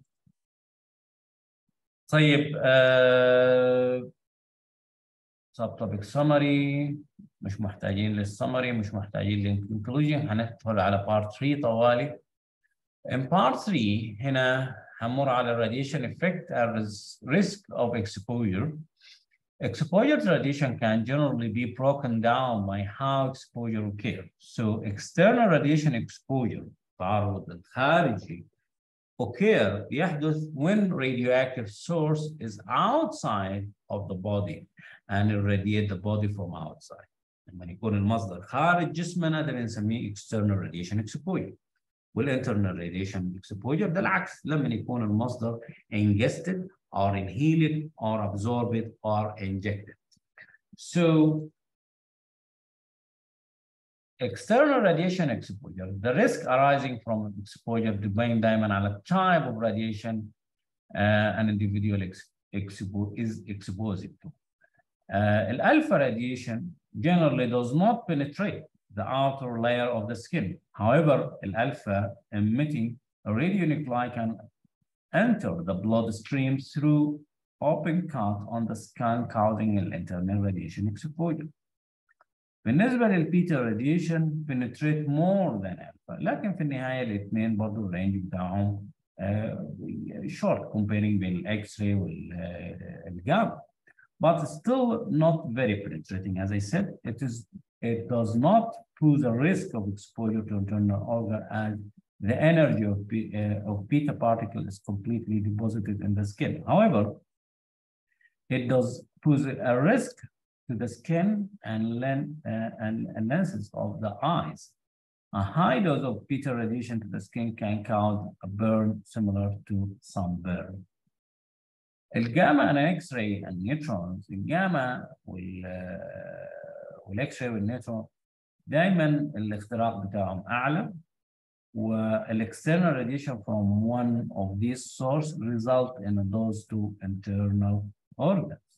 طيب uh, subtopic summary مش محتاجين للسمري مش محتاجين للكونكلوجن هندخل على part 3 طوالي. In part 3 هنا هنمر على radiation effect and risk of exposure. Exposure to radiation can generally be broken down by how exposure occurs. So external radiation exposure تعرض الخارجي occur يحدث when radioactive source is outside of the body and irradiate the body from outside. لما يكون المصدر خارج جسمنا ده بنسميه external radiation exposure. والinternal radiation exposure ده العكس لما يكون المصدر ingested or inhaled or absorbed or injected. So external radiation exposure, the risk arising from exposure depend دايما على the type of radiation uh, an individual ex expo is exposed to. Uh, alpha radiation generally does not penetrate the outer layer of the skin. However, alpha emitting radionuclei can enter the bloodstream through open cut on the skin causing an internal radiation exposure. بالنسبة للبيتا radiation penetrate more than alpha لكن في النهاية الاثنين برضه الرينج بتاعهم short comparing بين الاكس راي والجاما but still not very penetrating as I said it is it does not pose a risk of exposure to internal organ as the energy of, be- uh, of beta particle is completely deposited in the skin. However, it does pose a risk to the skin and, len- uh, and, and lenses of the eyes. A high dose of beta radiation to the skin can cause a burn similar to sunburn. الجاما and X-ray and neutrons الجاما وال والاكس راي والنيوترون دايما الاختراق بتاعهم اعلى والاكسترنال radiation from one of these source result in those two internal organs.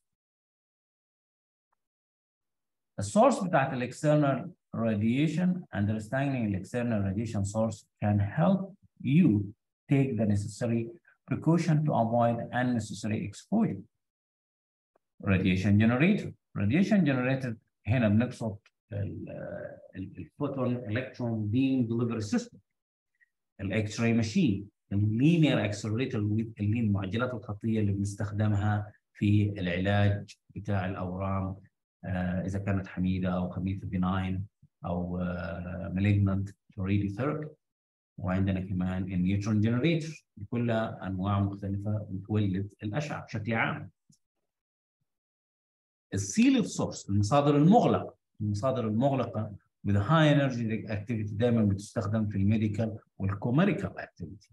The source بتاعت الاكسترنال radiation understanding the external radiation source can help you take the necessary precaution to avoid unnecessary exposure. Radiation generator. Radiation generator هنا بنقصد الفوتون الكترون بيم ديليفري سيستم الاكس راي ماشين اللينير اكسلريتور اللي هي المعجلات الخطيه اللي بنستخدمها في العلاج بتاع الاورام آه اذا كانت حميده او خبيثه بناين او مالجنت radiotherapy وعندنا كمان النيوترون جنريتور كلها انواع مختلفه بتولد الاشعه بشكل عام. السيلد سورس المصادر المغلقه المصادر المغلقه with high energy activity دائما بتستخدم في الميديكال والكوميريكال activity.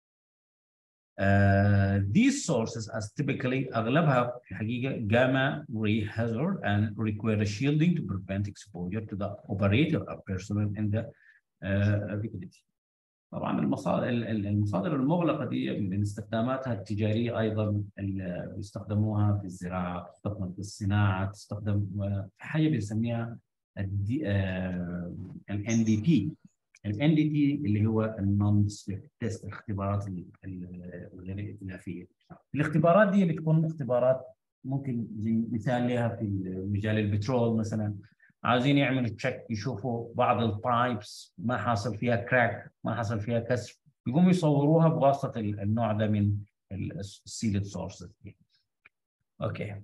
Uh, these sources as typically اغلبها في الحقيقه gamma ray hazard and require shielding to prevent exposure to the operator or personnel in the uh, facility. طبعا المصادر المصادر المغلقه دي من استخداماتها التجاريه ايضا اللي بيستخدموها في الزراعه تستخدم في الصناعه تستخدم في حاجه بنسميها الان دي بي الان دي بي اللي هو النون تيست الاختبارات الغير ائتلافيه الاختبارات دي بتكون اختبارات ممكن زي مثال لها في مجال البترول مثلا عايزين يعملوا تشيك يشوفوا بعض البايبس ما حاصل فيها كراك ما حصل فيها كسر يقوموا يصوروها بواسطه النوع ده من السيلد سورسز اوكي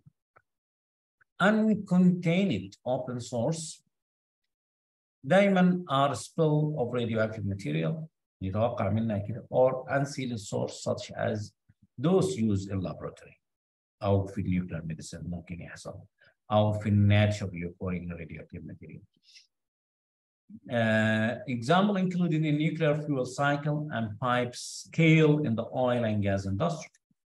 uncontained open source دائما are spill of radioactive material يتوقع منها كده or unsealed source such as those used in laboratory او في النيوكلير ميديسن ممكن يحصل او في naturally occurring radioactive material. Uh, example including the nuclear fuel cycle and pipe scale in the oil and gas industry.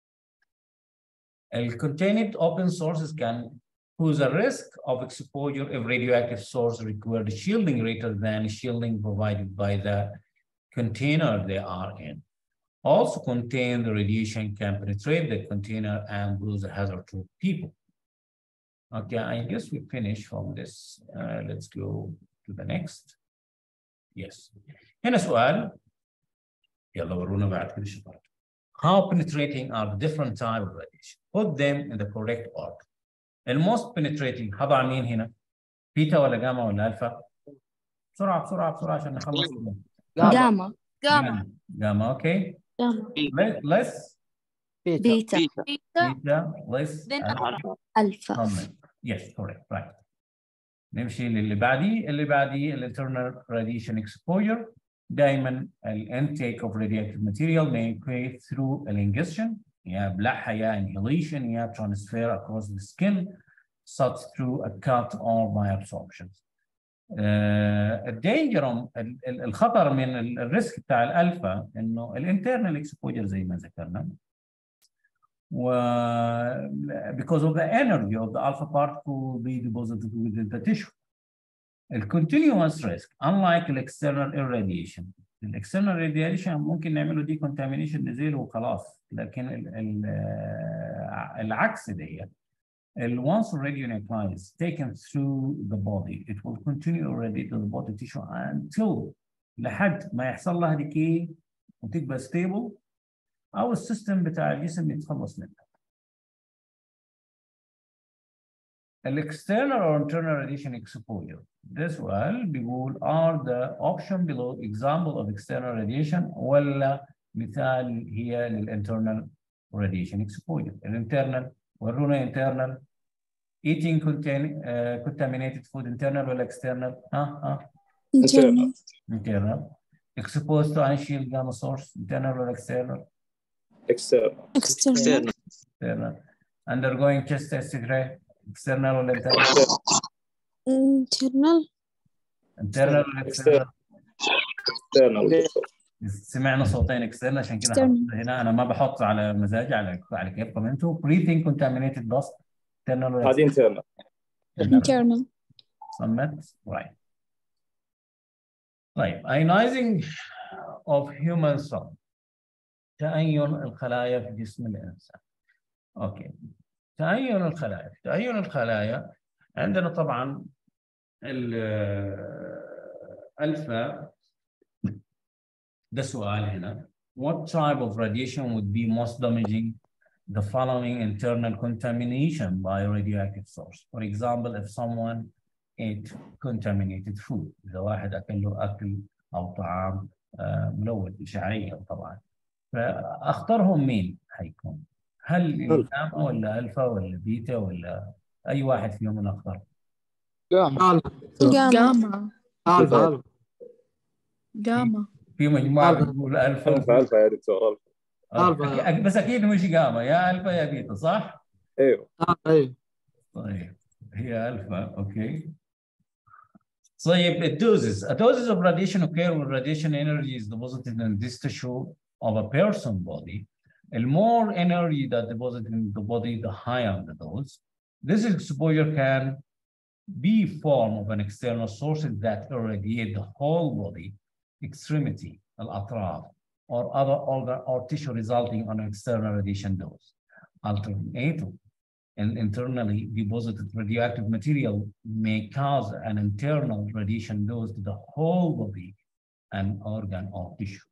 A contained open sources can pose a risk of exposure if radioactive source required shielding greater than shielding provided by the container they are in. Also contain the radiation can penetrate the container and pose a hazard to people. Okay, I guess we finish from this. Uh, let's go to the next. Yes. هنا سؤال يلا ورونا بعد كده شطارة. How penetrating are the different type of radiation? Put them in the correct order. The most penetrating هضع مين هنا؟ بيتا ولا جاما ولا الفا؟ بسرعة بسرعة بسرعة عشان نخلص جاما جاما جاما اوكي جاما less بيتا بيتا beta less ألفا Yes, correct, right. نمشي للي بعديه، اللي بعديه الانترنال radiation exposure. دائما الانتيك of radioactive material may occur through an ingestion, يا بلعها يا inhalation يا transfer across the skin, such through a cut or by absorption. Uh, الدينجر الخطر من الريسك بتاع الالفا انه الانترنال اكسبوجر زي ما ذكرنا و because of the energy of the alpha particle be deposited within the tissue. The continuous risk, unlike the external irradiation, الاكسترنال radiation ممكن نعمله decontamination نزيله وخلاص لكن ال ال العكس دي ال once radionuclide is taken through the body it will continue already to the body tissue until لحد ما يحصل لها decay وتبقى stable او السيستم بتاع الجسم يتخلص منها. الاكسترنال or internal radiation exposure ده سؤال بيقول are the option below example of external radiation ولا مثال هي للinternal radiation exposure الانترنال ورونا internal eating contain, uh, contaminated food internal ولا external ها ها internal internal exposed to unshield gamma source internal or external external external external undergoing chest x-ray external ولا internal internal internal ولا external external سمعنا صوتين external عشان كده External. حطيت هنا انا ما بحط على مزاجي على على كيفكم انتم breathing contaminated dust internal ولا هذه internal internal صمت right طيب ionizing of human cell تأين الخلايا في جسم الإنسان أوكي تأين الخلايا تأين الخلايا عندنا طبعا الألفا ده سؤال هنا What type of radiation would be most damaging the following internal contamination by radioactive source? For example, if someone ate contaminated food إذا واحد أكل له أكل أو طعام آه، ملوث إشعاعيا طبعا فأختارهم مين حيكون؟ هل الجاما ولا ألفا ولا بيتا ولا أي واحد فيهم أنا أختار؟ جاما جاما الفا الفا جاما في مجموعه ألفا. بتقول الفا الفا الفا يا دكتور الفا ألفا. أكيد- بس اكيد مش جاما يا الفا يا بيتا صح؟ ايوه آه، ايوه طيب هي الفا اوكي طيب الدوزز a doses of radiation occur when radiation energy is deposited in this tissue of a person body the more energy that deposited in the body the higher the dose this exposure can be form of an external sources that irradiate the whole body extremity الأطراف or other organ or tissue resulting on an external radiation dose alternative and internally deposited radioactive material may cause an internal radiation dose to the whole body and organ or tissue.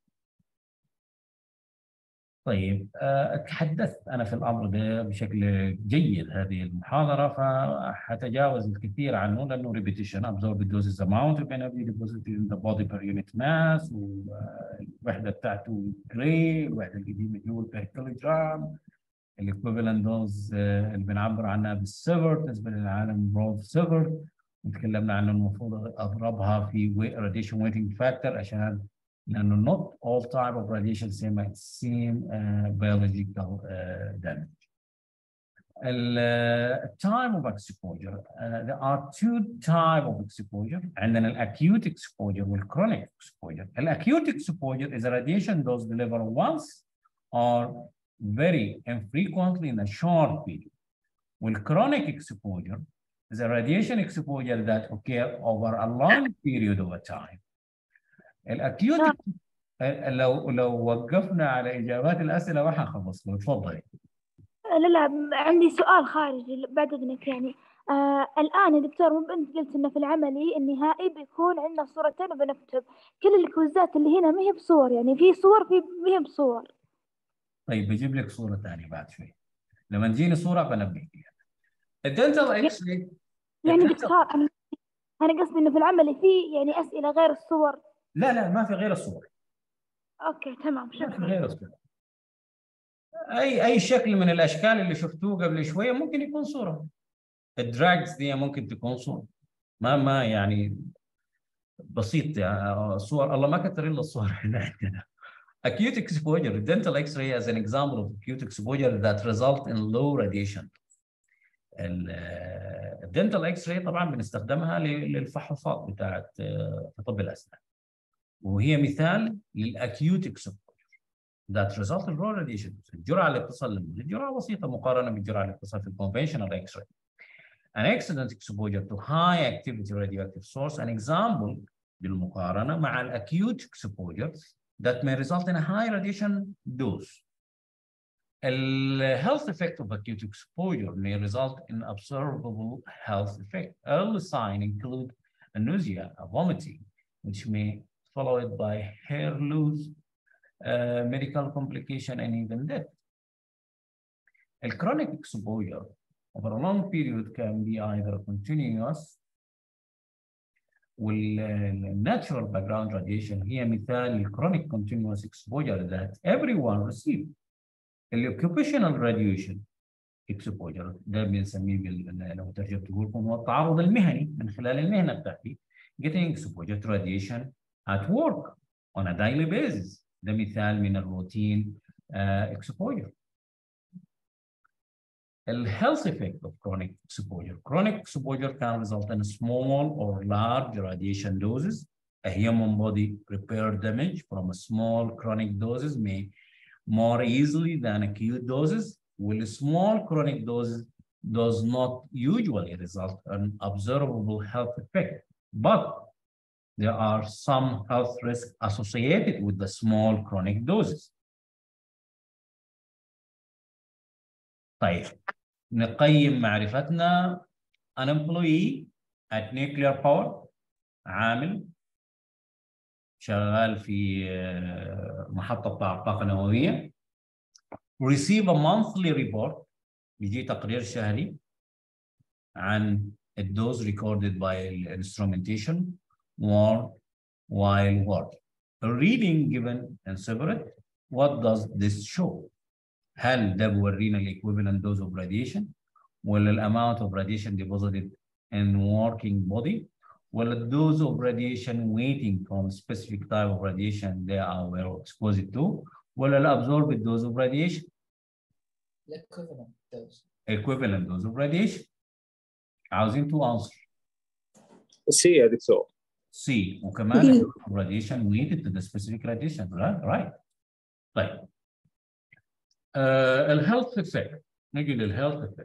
طيب آه، تحدثت أنا في الأمر ده بشكل جيد هذه المحاضرة فحتجاوز الكثير عنه لأنه repetition absorb doses amount of energy deposited in the body per unit mass والوحدة بتاعته جري الوحدة القديمة جول per kilogram الايكويفالنت دوز اللي بنعبر عنها بالسيفرت بالنسبه للعالم برود سيفرت وتكلمنا عنه المفروض اضربها في راديشن ويتنج فاكتور عشان لانه not all type of radiation same same uh, biological uh, damage. ال uh, time of exposure uh, there are two type of exposure عندنا الاكيوت exposure والchronic exposure. الاكيوت exposure is a radiation dose delivered once or very infrequently in a short period. With chronic exposure is a radiation exposure that occur over a long period of time. الأكيوت لو لو وقفنا على إجابات الأسئلة ما حنخلص له تفضلي. لا لا عندي سؤال خارجي بعد إذنك يعني آه الآن يا دكتور مو أنت قلت إنه في العملي النهائي بيكون عندنا صورتين وبنكتب كل الكوزات اللي هنا ما هي بصور يعني في صور في ما هي بصور طيب بجيب لك صورة ثانية بعد شوي. لما تجيني صورة بنبه فيها. الدنتال اكس راي يعني دكتور أنا أنا قصدي إنه في العملي في يعني أسئلة غير الصور لا لا ما في غير الصور. أوكي تمام ما في شكرا غير الصور. اي اي شكل من الاشكال اللي شفتوه قبل شويه ممكن يكون صوره الدراجز دي ممكن تكون صوره ما ما يعني بسيط يعني صور الله ما كتر الا الصور اللي عندنا acute exposure dental x-ray as an example of acute exposure that result in low radiation الدنتال اكس راي طبعا بنستخدمها ل- للفحوصات بتاعت آه، في طب الاسنان وهي مثال للاكيوت اكسبوجر that result in low radiation الجرعه اللي بتصل للمريض جرعه بسيطه مقارنه بالجرعه اللي بتصل في الكونفشنال اكس راي An accident exposure to high activity radioactive source an example بالمقارنه مع الاكيوت exposure that may result in a high radiation dose The health effect of acute exposure may result in observable health effect. Early signs include nausea, vomiting, which may follow it by hair loss, uh, medical complication, and even death. A chronic exposure over a long period can be either continuous والناتشورال باك جراوند راديشن هي مثال للكرونيك continuous exposure that everyone receive الاوكيوبيشنال راديويشن exposure ده بنسميه بال- لو ترجمته لكم هو التعرض المهني من خلال المهنه بتاعتي getting exposure to radiation at work on a daily basis ده مثال من الروتين uh, exposure The health effect of chronic exposure. Chronic exposure can result in small or large radiation doses. A human body repair damage from a small chronic doses may more easily than acute doses, while small chronic doses does not usually result in observable health effect. But there are some health risks associated with the small chronic doses. طيب نقيم معرفتنا an employee at nuclear power عامل شغال في آه، محطة بتاع طاقة نووية receive a monthly report بيجي تقرير شهري عن الدوز recorded by the instrumentation while while work. A reading given and separate. What does this show? هل ده بيورينا الايكويفالنت دوز اوف راديشن ولا الاماونت اوف راديشن deposited in working body ولا الدوز of radiation waiting from specific type of radiation they are were exposed to ولا الابزورب dose of radiation equivalent dose. equivalent dose of radiation عاوزين تو answer سي يا دكتور C وكمان D. dose of radiation related to the specific radiation right right طيب آه الهيلث افكت نجي للهيلث افكت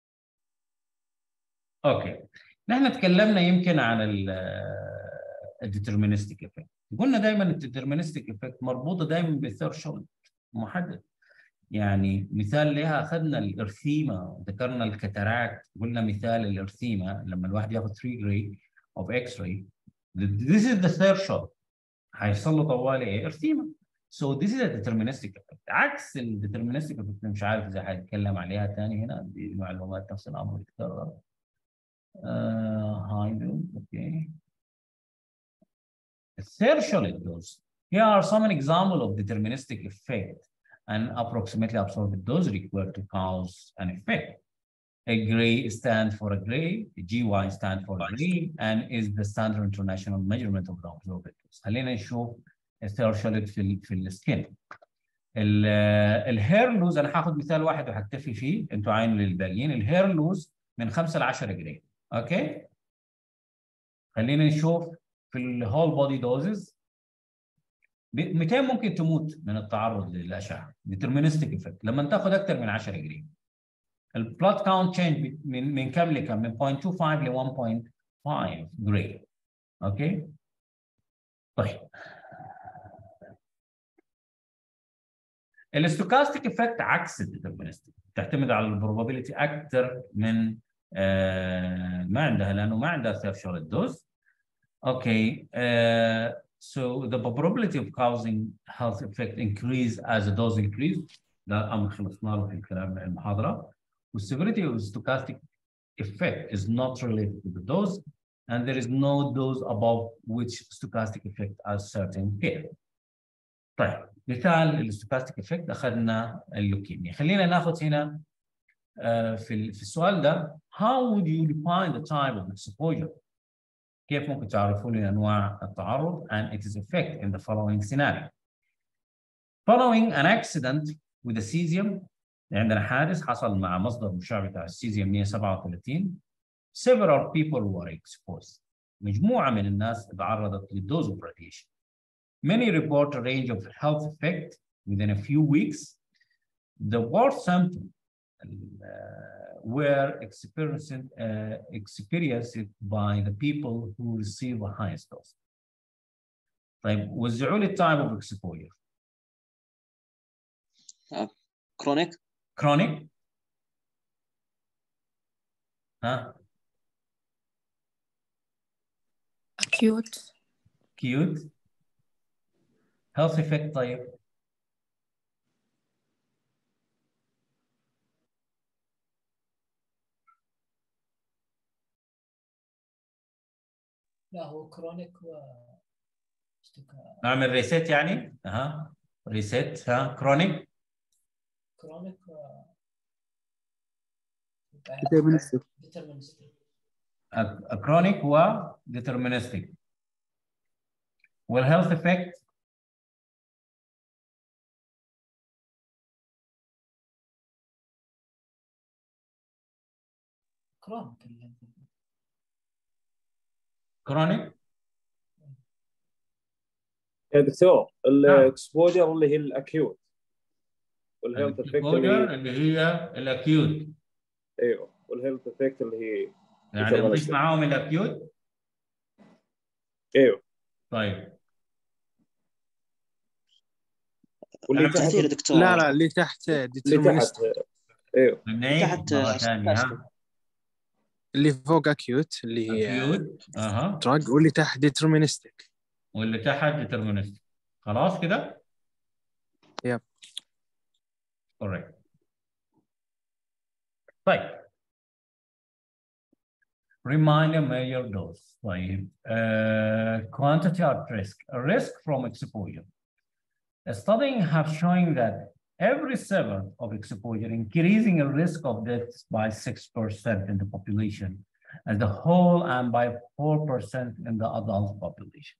اوكي نحن تكلمنا يمكن عن الديترمينستيك افكت قلنا دايما الديترمينستيك افكت مربوطه دايما بالثيرشولد محدد يعني مثال لها اخذنا الارثيما ذكرنا الكاتاراكت قلنا مثال الارثيما لما الواحد ياخذ 3 جراي اوف اكس راي this is the threshold هيحصل له طوالي ايه ارثيما so this is a deterministic effect عكس ال deterministic effect مش عارف اذا هنتكلم عليها تاني هنا دي معلومات نفس الامر يتكرر آه هايدو اوكي threshold dose here are some example of deterministic effect and approximately absorbed dose required to cause an effect a gray stands for a gray, a GY stands for gray, and is the standard international measurement of the absorbed dose. خلينا نشوف الثيرشولد في ال في السكين. الهير لوز انا هاخد مثال واحد وهكتفي فيه انتوا عينوا للباقيين الهير لوز من 5 ل 10 جرام اوكي خلينا نشوف في الهول بودي دوزز 200 ممكن تموت من التعرض للاشعه ديترمينستيك افكت لما تاخذ اكثر من 10 جرام البلاد كاونت تشينج من من كم لكم من 0.25 ل 1.5 جرام اوكي طيب الاستوكاستيك افكت عكس الديترمينستيك تعتمد على البروبابيلتي اكثر من آه ما عندها لانه ما عندها ثيرشولد دوز اوكي آه so the probability of causing health effect increase as a dose increase ده امر خلصنا له في الكلام المحاضره والseverity of stochastic effect is not related to the dose and there is no dose above which stochastic effect has certain care. طيب مثال الاستوكاستيك افكت اخذنا اللوكيميا خلينا ناخذ هنا uh, في في السؤال ده how would you define the type of exposure كيف ممكن تعرفوا لي انواع التعرض and its effect in the following scenario following an accident with a cesium عندنا حادث حصل مع مصدر مشع بتاع السيزيوم 137 several people were exposed مجموعه من الناس تعرضت للدوز of radiation Many report a range of health effect within a few weeks. The worst symptoms uh, were experienced, uh, experienced by the people who receive the highest dose. طيب وزعوا لي التايب اوف exposure. كرونيك Chronic. ها acute acute. Health effect طيب. لا هو كرونيك و استوكا- نعمل ريسيت يعني؟ اها ريسيت ها كرونيك كرونيك و Deterministic. deterministic. كرونيك و deterministic. والهيلث افكت كرونيك اللي- كرونيك يا دكتور الاكسبوجر اللي هي الاكيوت والهيلث افكت اللي الاكسبوجر هي اللي هي الاكيوت ايوه والهيلث افكت اللي هي يعني نضيف deterministic. معاهم الاكيوت ايوه طيب واللي تعطيه تحت يا دكتور لا لا اللي تحت اللي تحت deterministic ايوه نعيد تحت مره ثانيه ها اللي فوق اكيوت اللي هي اكيوت اها دراج واللي تحت deterministic واللي تحت ديترمينستيك خلاص كده؟ يب. correct طيب reminder major dose طيب uh, quantity at risk a risk from exposure a study have shown that every seventh of exposure increasing a risk of death by 6% in the population as the whole and by 4% in the adult population.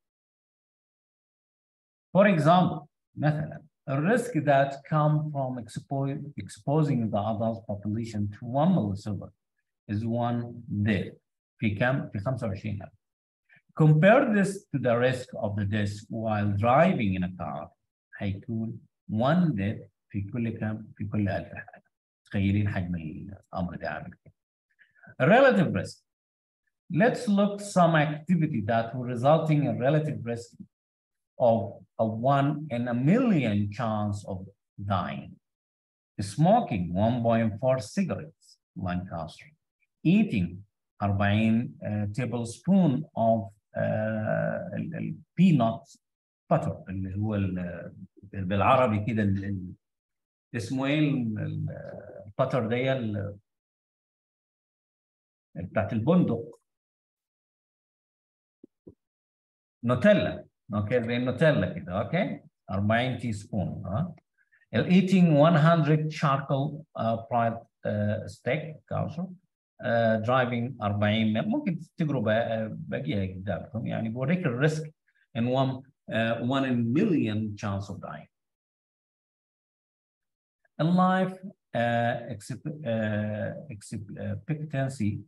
For example, مثلا a risk that come from expo exposing the adult population to one millisilver is one death في كم؟ في 25000 Compare this to the risk of the death while driving in a car هيكون one death في كل كم؟ في كل 1000 حالة تخيلين حجم الأمر ده عامل كده Relative risk Let's look some activity that will resulting in relative risk of a one in a million chance of dying. Smoking 1.4 cigarettes, Lancaster. Eating 40 uh, tablespoon of uh, البينات باتر اللي هو بالعربي كده اسمه ايه الباتر ده بتاعت البندق نوتيلا اوكي زي النوتيلا كده اوكي 40 تي سبون ها eating 100 charcoal uh, fried uh, steak also uh, driving 40 ممكن تقروا باقيها قدامكم يعني بوريك الريسك in one uh, one in million chance of dying in life uh, expectancy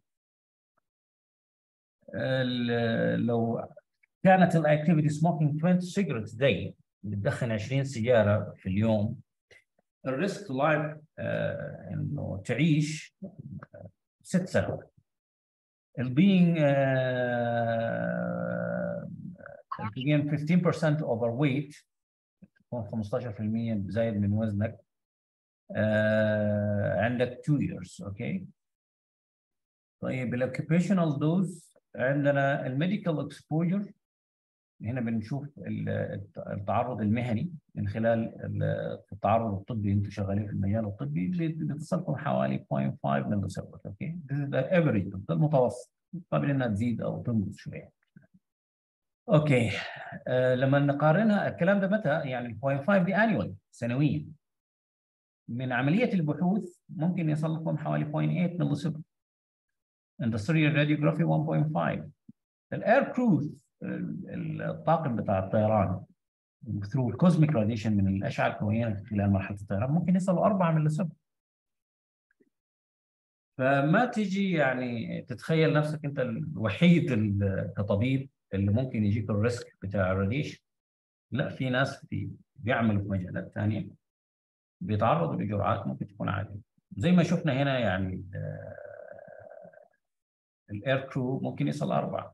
لو كانت الاكتيفيتي سموكينج 20 cigarettes day بتدخن 20 سيجاره في اليوم الريسك لايف انه تعيش ست سنوات البينج again 15% overweight تكون 15% زايد من وزنك uh, عندك 2 years اوكي okay. طيب الاوكيبيشنال دوز عندنا الميديكال اكسبوجر هنا بنشوف التعرض المهني من خلال التعرض الطبي انتم شغالين في المجال الطبي بتصلكم حوالي 0.5 ملي سيرفر اوكي This is the average ده المتوسط قبل انها تزيد او تنقص شويه اوكي آه لما نقارنها الكلام ده متى يعني 0.5 دي annually سنويا من عمليه البحوث ممكن يصل لكم حوالي 0.8 ملي سيرفر industrial radiography 1.5 الاير كروز الطاقم بتاع الطيران through الكوزميك راديشن من الاشعه الكونيه خلال مرحله الطيران ممكن يصلوا 4 ملي سيرفر فما تيجي يعني تتخيل نفسك انت الوحيد كطبيب اللي ممكن يجيك الريسك بتاع الراديشن لا في ناس في بيعملوا في مجالات ثانيه بيتعرضوا لجرعات ممكن تكون عاليه زي ما شفنا هنا يعني الاير كرو ممكن يصل أربعة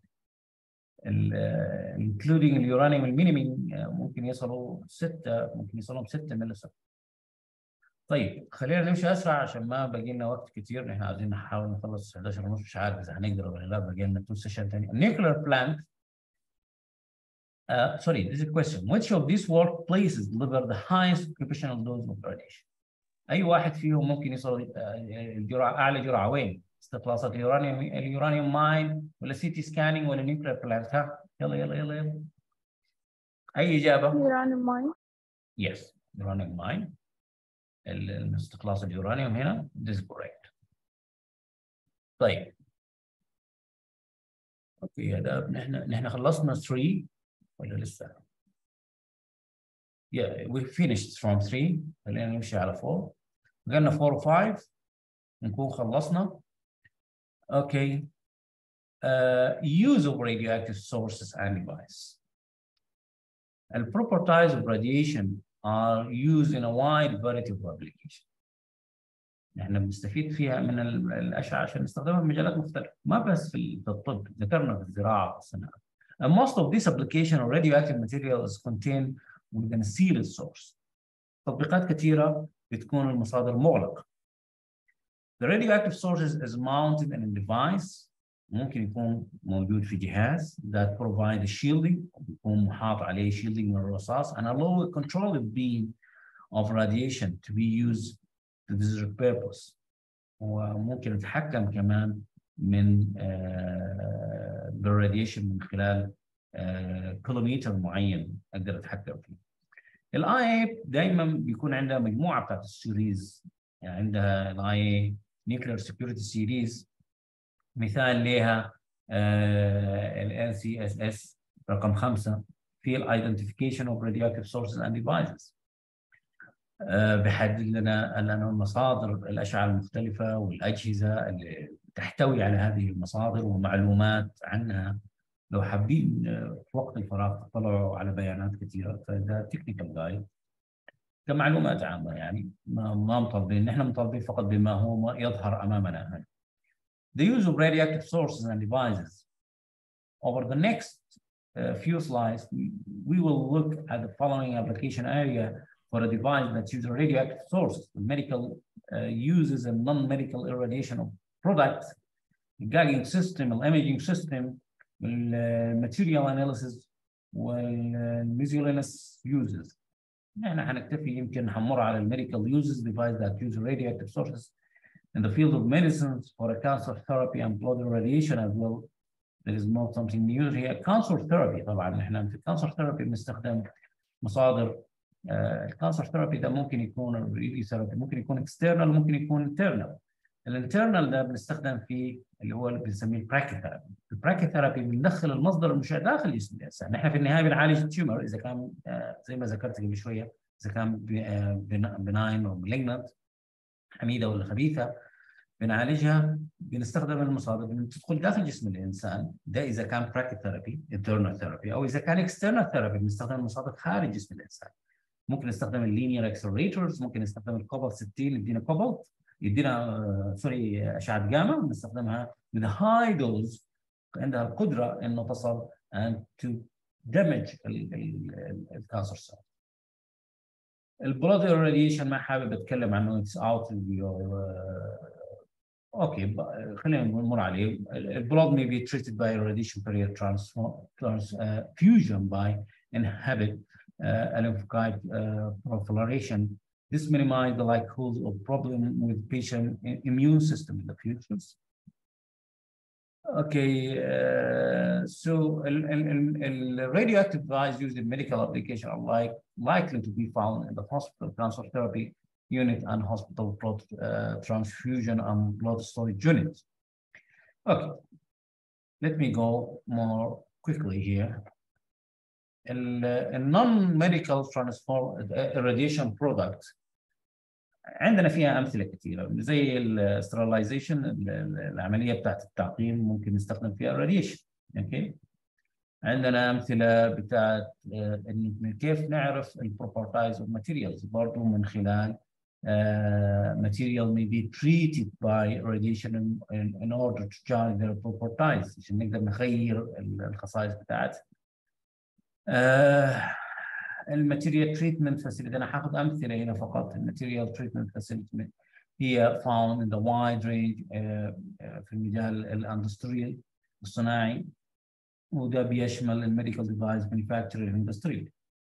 including اليورانيوم المينيمين ممكن يصلوا ستة ممكن يصلوا ستة ملي طيب خلينا نمشي اسرع عشان ما باقي لنا وقت كتير احنا عايزين نحاول نخلص 11 ونص مش عارف اذا هنقدر ولا لا باقي لنا تو سيشن ثاني النيوكلير بلانت Uh, sorry, this is a question. Which of these workplaces deliver the highest occupational dose of radiation? أي واحد فيهم ممكن يصل الجرعة أعلى جرعة وين؟ استخلاصات اليورانيوم اليورانيوم ماين ولا سي تي سكاننج ولا نيوكلير بلانت ها؟ يلا يلا يلا يلا. أي إجابة؟ يورانيوم ماين. يس يورانيوم ماين. استخلاص اليورانيوم هنا this is correct. طيب. اوكي هذا نحن نحن خلصنا 3 ولا لسه؟ Yeah, we finished from 3 خلينا نمشي على 4 قلنا 4 و 5 نكون خلصنا اوكي uh, use of radioactive sources and device The proper types of radiation are used in a wide variety of applications احنا بنستفيد فيها من الاشعه عشان نستخدمها في مجالات مختلفه ما بس في الطب ذكرنا في الزراعه والصناعه And most of this application of radioactive material is contained within a sealed source. تطبيقات كثيرة بتكون المصادر مغلقة. The radioactive sources is mounted in a device ممكن يكون موجود في جهاز that provide a shielding بيكون محاط عليه shielding من الرصاص and allow a controlled beam of radiation to be used to this purpose. وممكن نتحكم كمان من بالراديشن من خلال كيلومتر معين اقدر اتحكم فيه. الاي اي دائما بيكون عندها مجموعه بتاعت السيريز يعني عندها الاي اي نيوكلير سكيورتي سيريز مثال لها ال LCSS رقم خمسة في ال Identification of Radioactive Sources and Devices آه، بيحدد لنا لنا المصادر الأشعة المختلفة والأجهزة اللي تحتوي على هذه المصادر ومعلومات عنها لو حابين آه، في وقت الفراغ تطلعوا على بيانات كثيرة فده تكنيكال جايد كمعلومات عامة يعني ما ما مطالبين نحن مطالبين فقط بما هو يظهر أمامنا The use of radioactive sources and devices over the next uh, few slides, we, we will look at the following application area for a device that uses radioactive sources, the medical uh, uses and non-medical irradiation of products, the gagging system, the imaging system, the material analysis, والميزيولينس uses. يعني هنكتفي يمكن هنمر على الميديكال uses device that use radioactive sources in the field of medicines for a cancer therapy and blood irradiation as well. There is not something new here. Cancer therapy طبعا احنا في cancer therapy بنستخدم مصادر الكانسر ثيرابي ده ممكن يكون ريلي ثيرابي ممكن يكون اكسترنال ممكن يكون انترنال الانترنال ده بنستخدم فيه اللي هو اللي بنسميه البراكي ثيرابي البراكي ثيرابي بندخل المصدر المشع داخل جسم الانسان نحن في النهايه بنعالج التيومر اذا كان آه، زي ما ذكرت قبل شويه اذا كان بناين او مالجنت حميده ولا خبيثه بنعالجها بنستخدم المصادر بتدخل داخل جسم الانسان ده اذا كان براكي ثيرابي انترنال ثيرابي او اذا كان اكسترنال ثيرابي بنستخدم المصادر خارج جسم الانسان ممكن نستخدم اللينير اكسلريتورز ممكن نستخدم الكوبالت 60 يدينا كوبالت يدينا سوري اشعه جاما بنستخدمها with a high dose عندها القدره انه تصل and to damage الكانسر سيل البلاد irradiation ما حابب اتكلم عنه اتس اوت اوكي خلينا نمر عليه البلاد may be treated by radiation period transfusion by inhibit uh, lymphocyte uh, proliferation. This minimizes the likelihood of problem with patient immune system in the future. Okay, uh, so the radioactive device used in medical application are like, likely to be found in the hospital cancer therapy unit and hospital blood uh, transfusion and blood storage units. Okay, let me go more quickly here. النون ميديكال ترانسفور irradiation برودكت عندنا فيها امثله كثيره زي الاسترلايزيشن العمليه بتاعت التعقيم ممكن نستخدم فيها الراديشن اوكي عندنا امثله بتاعت كيف نعرف البروبرتايز اوف ماتيريالز برضه من خلال Uh, material may be treated by radiation in, in, in order to change their properties عشان نقدر نغير الخصائص بتاعتها. Uh, الماتيريال تريتمنت فاسيلتي انا هاخذ امثله هنا فقط الماتيريال تريتمنت فاسيلتي هي found in the wide range uh, في المجال الاندستريال الصناعي وده بيشمل الميديكال ديفايس مانيفاكتشرنج اندستري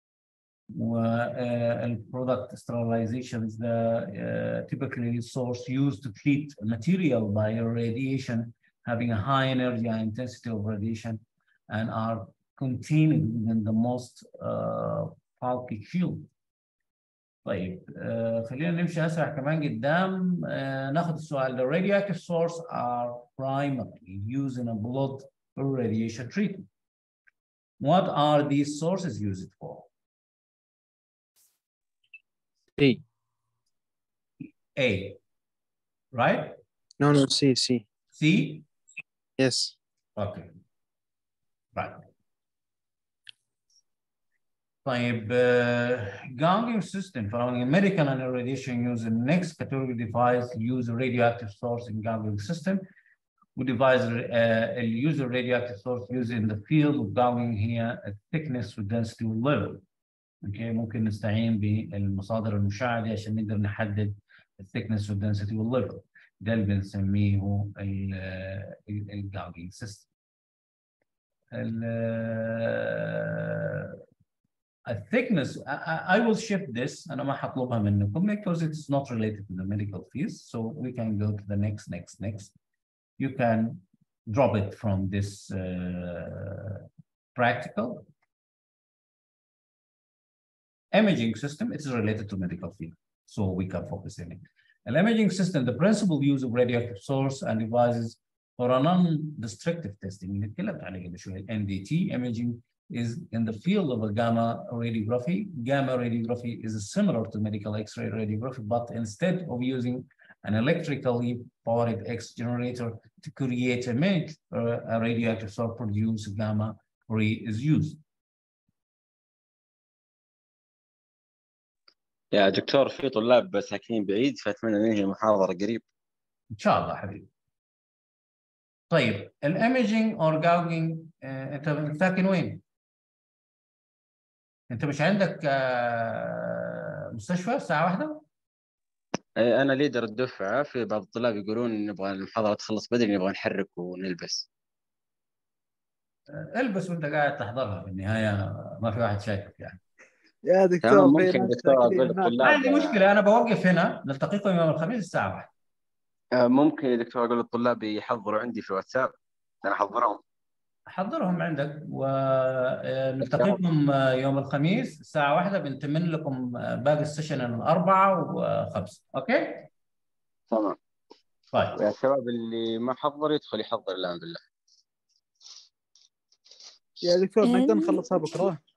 والبرودكت sterilization is the uh, typically source used to treat material by radiation having a high energy and intensity of radiation and are contained within the most uh, bulky shield. طيب uh, خلينا نمشي اسرع كمان قدام uh, ناخذ السؤال the radioactive source are primarily used in a blood irradiation treatment. What are these sources used for? A. A, right? No, no, C, C. C, Yes. Okay. Right. طيب uh, ganging system following American and radiation use the next category device use a radioactive source in ganging system. We devise uh, a user radioactive source used in the field of ganging here a thickness with density level. اوكي ممكن نستعين بالمصادر المشعه عشان نقدر نحدد الثيكنس والدنسيتي والليفل ده اللي بنسميه الجاجينج سيستم الثيكنس I will shift this انا ما هطلبها منكم because it's not related to the medical field so we can go to the next next next you can drop it from this uh, practical imaging system, it is related to medical field. So we can focus in it. An imaging system, the principal use of radioactive source and devices for a non-destructive testing اللي اتكلمت عليه قبل شويه ال NDT imaging is in the field of a gamma radiography. Gamma radiography is similar to medical X-ray radiography, but instead of using an electrically powered X generator to create image, uh, a radioactive cell produce gamma ray is used. يا دكتور في طلاب ساكنين بعيد فاتمنى ننهي المحاضره قريب ان شاء الله حبيبي. طيب الايمجينج اور جاوجينج انت أنت ساكن وين؟ انت مش عندك آه، مستشفى الساعه واحدة؟ إيه، انا ليدر الدفعه في بعض الطلاب يقولون نبغى المحاضره تخلص بدري نبغى نحرك ونلبس آه، البس وانت قاعد تحضرها في النهايه ما في واحد شايفك يعني. يا تمام دكتور في ممكن ناس دكتور ساكنين اقول هناك. ما للطلاب عندي مشكله انا بوقف هنا نلتقيكم يوم الخميس الساعه واحدة. آه، ممكن يا دكتور اقول للطلاب يحضروا عندي في الواتساب انا احضرهم حضرهم عندك ونلتقيكم يوم الخميس الساعة واحدة بنتمن لكم باقي السيشن الأربعة وخمسة أوكي؟ تمام طيب يا شباب اللي ما حضر يدخل يحضر الان بالله يا دكتور نقدر إيه. نخلصها بكره